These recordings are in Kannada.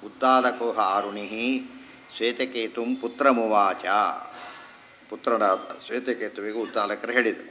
ಉದ್ದಾಲಕೋಹ ಆರುಣಿ ಶ್ವೇತಕೇತುಂ ಪುತ್ರಮುವಾಚ ಪುತ್ರನಾದ ಶ್ವೇತಕೇತುವಿಗೆ ಉದ್ದಾಲಕರು ಹೇಳಿದರು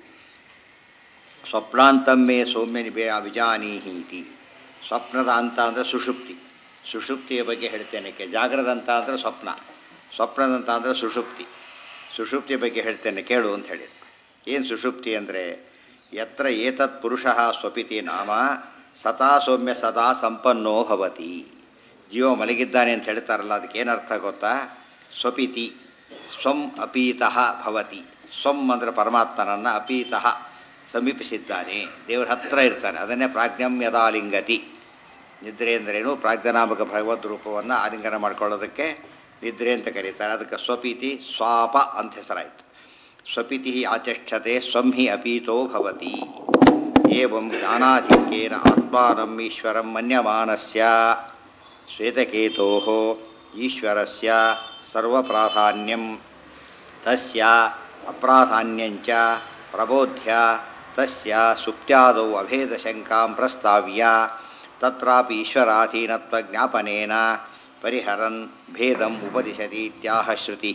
ಸ್ವಪ್ನಾಂತಮ್ಮೆ ಸೌಮ್ಯ ನಿಬೆ ವಿಜಾನೀಹೀತಿ ಸ್ವಪ್ನದ ಅಂತ ಅಂದರೆ ಸುಷುಪ್ತಿ ಸುಷುಪ್ತಿಯ ಬಗ್ಗೆ ಹೇಳ್ತೇನೆ ಕೆ ಜಾಗ್ರದ ಅಂತ ಅಂದರೆ ಸ್ವಪ್ನ ಸ್ವಪ್ನದಂತ ಅಂದರೆ ಸುಷುಪ್ತಿ ಸುಷುಪ್ತಿಯ ಬಗ್ಗೆ ಹೇಳ್ತೇನೆ ಕೇಳು ಅಂತ ಹೇಳಿದ್ರು ಏನು ಸುಷುಪ್ತಿ ಅಂದರೆ ಯತ್ರ ಏತತ್ ಪುರುಷ ಸ್ವಪಿತಿ ನಾಮ ಸದಾ ಸೌಮ್ಯ ಸದಾ ಸಂಪನ್ನೋ ಭವತಿ ಜೀವ ಮಲಗಿದ್ದಾನೆ ಅಂತ ಹೇಳ್ತಾರಲ್ಲ ಅದಕ್ಕೆ ಏನರ್ಥ ಗೊತ್ತಾ ಸ್ವಪಿತಿ ಸ್ವಂ ಅಪೀತಃ ಭವತಿ ಸ್ವಂ ಅಂದರೆ ಪರಮಾತ್ಮನನ್ನು ಅಪೀತಃ ಸಮೀಪಿಸಿದ್ದಾನೆ ದೇವರ ಹತ್ರ ಇರ್ತಾನೆ ಅದನ್ನೇ ಪ್ರಾಜ್ಞಂ ಯದಾಲಿಂಗತಿ ನಿದ್ರೆ ಅಂದ್ರೇನು ಪ್ರಾಜ್ಞನಾಮಕ ಭಗವದ್ ರೂಪವನ್ನು ಆಲಿಂಗನ ಮಾಡ್ಕೊಳ್ಳೋದಕ್ಕೆ ನಿದ್ರೆ ಅಂತ ಕರೀತಾರೆ ಅದಕ್ಕೆ ಸ್ವಪಿತಿ ಸ್ವಾಪ ಅಂತ ಹೆಸರಾಯಿತು ಸ್ವಪಿತಿ ಆಚಕ್ಷತೆ ಸ್ವಂ ಹಿ ಅಪೀತೋ ಭವತಿ ಏವಂ ಜ್ಞಾನಾಧಿಕ್ಯೇನ ಆತ್ಮಾನಂ ಈಶ್ವರಂ ಮನ್ಯಮಾನಸ್ಯ ಶ್ವೇತಕೇತೋ ಈಶ್ವರಸ್ಯ ಸರ್ವಪ್ರಾಧಾನ್ಯಂ ತಸ್ಯ ಅಪ್ರಾಧಾನ್ಯಂಚ ಪ್ರಬೋಧ್ಯ ತಸ್ಯ ಸುಪ್ತ್ಯಾದೌ ಅಭೇದಶಂಕಾಂ ಪ್ರಸ್ತಾವ್ಯ ತತ್ರಾಪಿ ಈಶ್ವರಾಧೀನತ್ವ ಜ್ಞಾಪನೇನ ಪರಿಹರನ್ ಭೇದಂ ಉಪದಿಶತಿ ಇತ್ಯಾಹ ಶ್ರುತಿ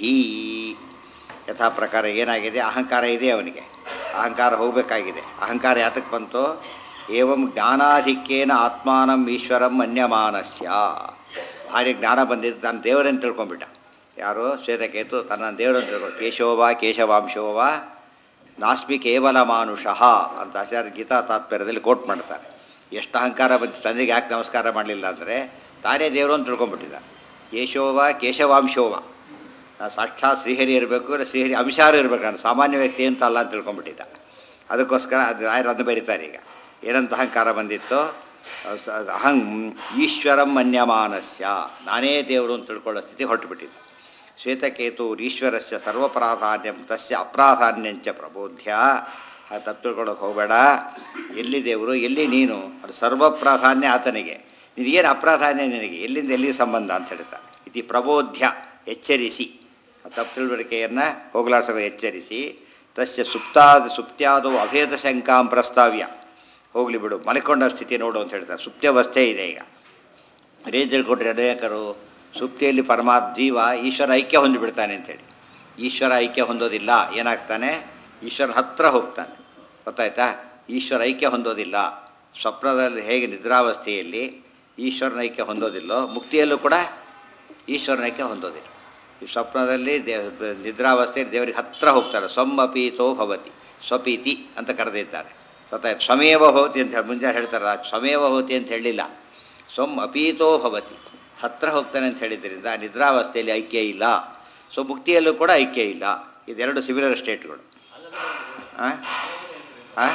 ಯಥಾ ಪ್ರಕಾರ ಏನಾಗಿದೆ ಅಹಂಕಾರ ಇದೆ ಅವನಿಗೆ ಅಹಂಕಾರ ಹೋಗಬೇಕಾಗಿದೆ ಅಹಂಕಾರ ಯಾತಕ್ಕೆ ಬಂತು ಏವಂ ಜ್ಞಾನಾಧಿಕ್ಯೇನ ಆತ್ಮಾನಂ ಈಶ್ವರಂ ಅನ್ಯಮಾನಸ್ಯ ಭಾರಿ ಜ್ಞಾನ ಬಂದಿದ್ದು ತಾನು ದೇವರನ್ನು ತಿಳ್ಕೊಂಬಿಟ್ಟ ಯಾರು ಶ್ವೇತಕೇತು ತನ್ನ ದೇವರನ್ನು ತಿಳ್ಕೊಂಡು ಕೇಶವವ ಕೇಶವಾಂಶೋವ ನಾಸ್ಮಿ ಕೇವಲ ಮಾನುಷಃ ಅಂತ ಆಚಾರ್ಯ ಗೀತಾ ತಾತ್ಪರ್ಯದಲ್ಲಿ ಕೋಟ್ ಮಾಡ್ತಾರೆ ಎಷ್ಟು ಅಹಂಕಾರ ಬಂತು ತಂದೆಗೆ ಯಾಕೆ ನಮಸ್ಕಾರ ಮಾಡಲಿಲ್ಲ ಅಂದರೆ ತಾನೇ ದೇವರು ಅಂತ ತಿಳ್ಕೊಂಬಿಟ್ಟಿದ್ದ ಕೇಶೋವ ಕೇಶವಾಂಶೋವ ನಾ ಸಾಕ್ಷಾತ್ ಶ್ರೀಹರಿ ಇರಬೇಕು ಇಲ್ಲ ಶ್ರೀಹರಿ ಅಂಶಾರು ಇರಬೇಕು ನಾನು ಸಾಮಾನ್ಯ ವ್ಯಕ್ತಿ ಅಂತ ಅಲ್ಲ ಅಂತ ತಿಳ್ಕೊಂಬಿಟ್ಟಿದ್ದ ಅದಕ್ಕೋಸ್ಕರ ಅದು ರಾಯರು ಅದನ್ನು ಬರೀತಾರೆ ಈಗ ಏನಂತ ಅಹಂಕಾರ ಬಂದಿತ್ತು ಅಹಂ ಈಶ್ವರಂ ಮನ್ಯಮಾನಸ್ಯ ನಾನೇ ದೇವರು ಅಂತ ತಿಳ್ಕೊಳ್ಳೋ ಸ್ಥಿತಿ ಹೊರಟುಬಿಟ್ಟಿದ್ದು ಶ್ವೇತಕೇತು ಈಶ್ವರಸ್ಯ ಸರ್ವಪ್ರಾಧಾನ್ಯಂ ತಸ್ಯ ಅಪ್ರಾಧಾನ್ಯಂಚ ಪ್ರಬೋಧ್ಯ ಆ ತಪ್ಪು ತಿಳ್ಕೊಳ್ಳೋಕೆ ಹೋಗಬೇಡ ಎಲ್ಲಿ ದೇವರು ಎಲ್ಲಿ ನೀನು ಅದು ಸರ್ವಪ್ರಾಧಾನ್ಯ ಆತನಿಗೆ ನಿನಗೇನು ಅಪ್ರಾಧಾನ್ಯ ನಿನಗೆ ಎಲ್ಲಿಂದ ಎಲ್ಲಿಗೆ ಸಂಬಂಧ ಅಂತ ಹೇಳ್ತಾ ಇತಿ ಪ್ರಬೋಧ್ಯ ಎಚ್ಚರಿಸಿ ಆ ತಪ್ಪು ತಿಳುವಳಿಕೆಯನ್ನು ಹೋಗಲಾಡಿಸೋ ಎಚ್ಚರಿಸಿ ತಸ್ಯ ಸುಪ್ತಾದ ಸುಪ್ತ್ಯಾದವು ಅಭೇದ ಶಂಕಾಂ ಪ್ರಸ್ತಾವ್ಯ ಹೋಗಲಿ ಬಿಡು ಮಲ್ಕೊಂಡ ಸ್ಥಿತಿ ನೋಡು ಅಂತ ಹೇಳ್ತಾರೆ ಸುಪ್ತ್ಯವಸ್ಥೆ ಇದೆ ಈಗ ರೇಜ್ ಹೇಳ್ಕೊಟ್ರೆ ಅನೇಕರು ಸುಪ್ತಿಯಲ್ಲಿ ಪರಮಾತ್ಮ ಜೀವ ಈಶ್ವರ ಐಕ್ಯ ಹೊಂದಿಬಿಡ್ತಾನೆ ಅಂತೇಳಿ ಈಶ್ವರ ಐಕ್ಯ ಹೊಂದೋದಿಲ್ಲ ಏನಾಗ್ತಾನೆ ಈಶ್ವರ ಹತ್ರ ಹೋಗ್ತಾನೆ ಗೊತ್ತಾಯ್ತಾ ಈಶ್ವರ ಐಕ್ಯ ಹೊಂದೋದಿಲ್ಲ ಸ್ವಪ್ನದಲ್ಲಿ ಹೇಗೆ ನಿದ್ರಾವಸ್ಥೆಯಲ್ಲಿ ಈಶ್ವರನ ಐಕ್ಯ ಹೊಂದೋದಿಲ್ಲೋ ಮುಕ್ತಿಯಲ್ಲೂ ಕೂಡ ಈಶ್ವರನ ಐಕ್ಯ ಹೊಂದೋದಿಲ್ಲ ಈ ಸ್ವಪ್ನದಲ್ಲಿ ದೇ ನಿದ್ರಾವಸ್ಥೆಯಲ್ಲಿ ದೇವರಿಗೆ ಹತ್ರ ಹೋಗ್ತಾರೆ ಸ್ವಮ್ಮಪೀತೋ ಭವತಿ ಸ್ವಪೀತಿ ಅಂತ ಕರೆದಿದ್ದಾರೆ ಗೊತ್ತಾಯ್ತು ಸ್ವಮೇವ ಹೋತಿ ಅಂತ ಹೇಳಿ ಮುಂಜಾನೆ ಹೇಳ್ತಾರಲ್ಲ ಸ್ವಮೇವ ಹೋತಿ ಅಂತ ಹೇಳಿಲ್ಲ ಸ್ವಂ ಅಪೀತೋ ಭವತಿ ಹತ್ರ ಹೋಗ್ತಾನೆ ಅಂತ ಹೇಳಿದ್ರಿಂದ ನಿದ್ರಾವಸ್ಥೆಯಲ್ಲಿ ಐಕ್ಯ ಇಲ್ಲ ಸೊ ಮುಕ್ತಿಯಲ್ಲೂ ಕೂಡ ಐಕ್ಯ ಇಲ್ಲ ಇದೆರಡು ಸಿಮಿಲರ್ ಸ್ಟೇಟ್ಗಳು ಹಾಂ ಹಾಂ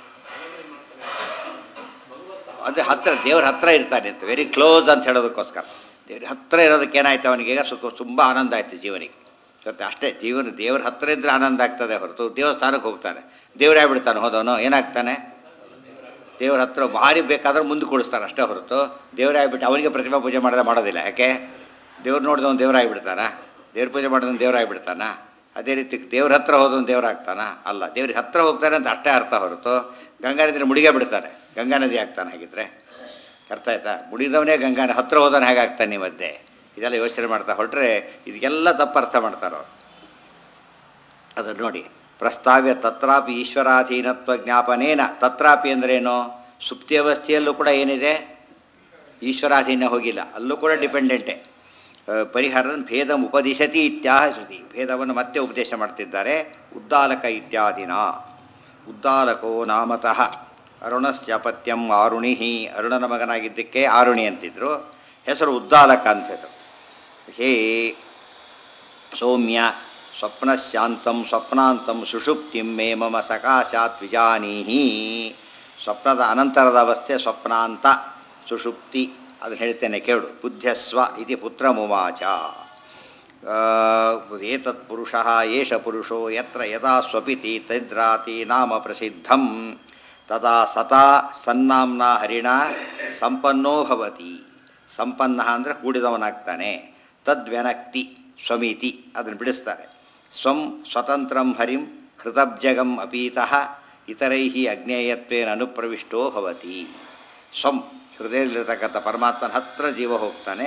ಅದೇ ಹತ್ರ ದೇವ್ರ ಹತ್ರ ಇರ್ತಾನೆ ಅಂತ ವೆರಿ ಕ್ಲೋಸ್ ಅಂತ ಹೇಳೋದಕ್ಕೋಸ್ಕರ ದೇವ್ರ ಹತ್ರ ಇರೋದಕ್ಕೆ ಏನಾಯ್ತು ಅವನಿಗೆ ಈಗ ಸುಖ ತುಂಬ ಆನಂದ ಆಯ್ತು ಜೀವನಿಗೆ ಜೊತೆ ಅಷ್ಟೇ ಜೀವನ ದೇವ್ರ ಹತ್ರ ಇದ್ದರೆ ಆನಂದ ಆಗ್ತದೆ ಹೊರತು ದೇವಸ್ಥಾನಕ್ಕೆ ಹೋಗ್ತಾನೆ ದೇವ್ರೇ ಬಿಡ್ತಾನೆ ಹೋದವನು ಏನಾಗ್ತಾನೆ ದೇವ್ರ ಹತ್ರ ಭಾರಿ ಬೇಕಾದ್ರೆ ಮುಂದೆ ಕೊಡಿಸ್ತಾರೆ ಅಷ್ಟೇ ಹೊರತು ದೇವರೇ ಆಗಿಬಿಟ್ಟು ಅವನಿಗೆ ಪ್ರತಿಮಾ ಪೂಜೆ ಮಾಡದೆ ಮಾಡೋದಿಲ್ಲ ಯಾಕೆ ದೇವ್ರು ನೋಡಿದವನು ದೇವರಾಗಿಬಿಡ್ತಾನ ದೇವ್ರ ಪೂಜೆ ಮಾಡಿದವನು ದೇವರಾಗಿಬಿಡ್ತಾನ ಅದೇ ರೀತಿ ದೇವ್ರ ಹತ್ರ ಹೋದವನು ದೇವರಾಗ್ತಾನ ಅಲ್ಲ ದೇವ್ರಿಗೆ ಹತ್ರ ಹೋಗ್ತಾನೆ ಅಂತ ಅಷ್ಟೇ ಅರ್ಥ ಹೊರತು ಗಂಗಾ ನದಿನ ಮುಡಿಗೆ ಬಿಡ್ತಾನೆ ಗಂಗಾ ನದಿ ಆಗ್ತಾನೆ ಹಾಗಿದ್ರೆ ಅರ್ಥ ಆಯ್ತಾ ಮುಡಿದವನೇ ಗಂಗಾನ ಹತ್ರ ಹೋದವನು ಹೇಗಾಗ್ತಾನೆ ಈ ಮಧ್ಯೆ ಇದೆಲ್ಲ ಯೋಚನೆ ಮಾಡ್ತಾ ಹೊರಟ್ರೆ ಇದಕ್ಕೆಲ್ಲ ತಪ್ಪು ಅರ್ಥ ಮಾಡ್ತಾರೋ ಅದನ್ನು ನೋಡಿ ಪ್ರಸ್ತಾವ್ಯ ತತ್ರಾಪಿ ಈಶ್ವರಾಧೀನತ್ವ ಜ್ಞಾಪನೇನ ತತ್ರಾಪಿ ಅಂದ್ರೇನು ಸುಪ್ತಿಯವಸ್ಥೆಯಲ್ಲೂ ಕೂಡ ಏನಿದೆ ಈಶ್ವರಾಧೀನ ಹೋಗಿಲ್ಲ ಅಲ್ಲೂ ಕೂಡ ಡಿಪೆಂಡೆಂಟೆ ಪರಿಹರನ್ ಭೇದ ಉಪದಿಶತಿ ಇತ್ಯಾಹ ಶ್ರುತಿ ಭೇದವನ್ನು ಮತ್ತೆ ಉಪದೇಶ ಮಾಡ್ತಿದ್ದಾರೆ ಉದ್ದಾಲಕ ಇತ್ಯಾದಿನ ಉದ್ದಾಲಕೋ ನಾಮತಃ ಅರುಣಸ್ಯ ಪತ್ಯಂ ಆರುಣಿ ಅರುಣನ ಮಗನಾಗಿದ್ದಕ್ಕೆ ಆರುಣಿ ಅಂತಿದ್ರು ಹೆಸರು ಉದ್ದಾಲಕ ಅಂತ ಹೆಸರು ಹೇ ಸೌಮ್ಯ ಸ್ವಪ್ನಶಾಂತಂ ಸ್ವಪ್ನಾಂತಂ ಸುಷುಪ್ತಿಂ ಮೇ ಮಮ ಸಕಾಶಾತ್ ವಿಜಾನೀಹಿ ಸ್ವಪ್ನದ ಅನಂತರದ ಅವಸ್ಥೆ ಸ್ವಪ್ನಾಂತ ಸುಷುಪ್ತಿ ಅದನ್ನು ಹೇಳ್ತೇನೆ ಕೇಳು ಬುದ್ಧಸ್ವ ಇತಿ ಪುತ್ರಮುವಾಚ ಏತತ್ ಪುರುಷ ಏಷ ಪುರುಷೋ ಯತ್ರ ಯದಾ ಸ್ವಪಿತಿ ತದ್ರಾತಿ ನಾಮ ಪ್ರಸಿದ್ಧಂ ತದಾ ಸತಾ ಸನ್ನಾಂನ ಹರಿಣ ಸಂಪನ್ನೋ ಭವತಿ ಸಂಪನ್ನ ಅಂದರೆ ಕೂಡಿದವನಾಗ್ತಾನೆ ತದ್ವ್ಯನಕ್ತಿ ಸ್ವಮಿತಿ ಅದನ್ನು ಬಿಡಿಸ್ತಾರೆ ಸ್ವಂ ಸ್ವತಂತ್ರಂ ಹರಿಂ ಹೃತಬ್ಜಗಂ ಅಪೀತಃ ಇತರೈ ಅಜ್ಞೇಯತ್ವೇನ ಅನುಪ್ರವಿಷ್ಟೋ ಭವತಿ ಸ್ವಂ ಹೃದಯದಲ್ಲಿರ್ತಕ್ಕಂಥ ಪರಮಾತ್ಮನ ಹತ್ರ ಜೀವ ಹೋಗ್ತಾನೆ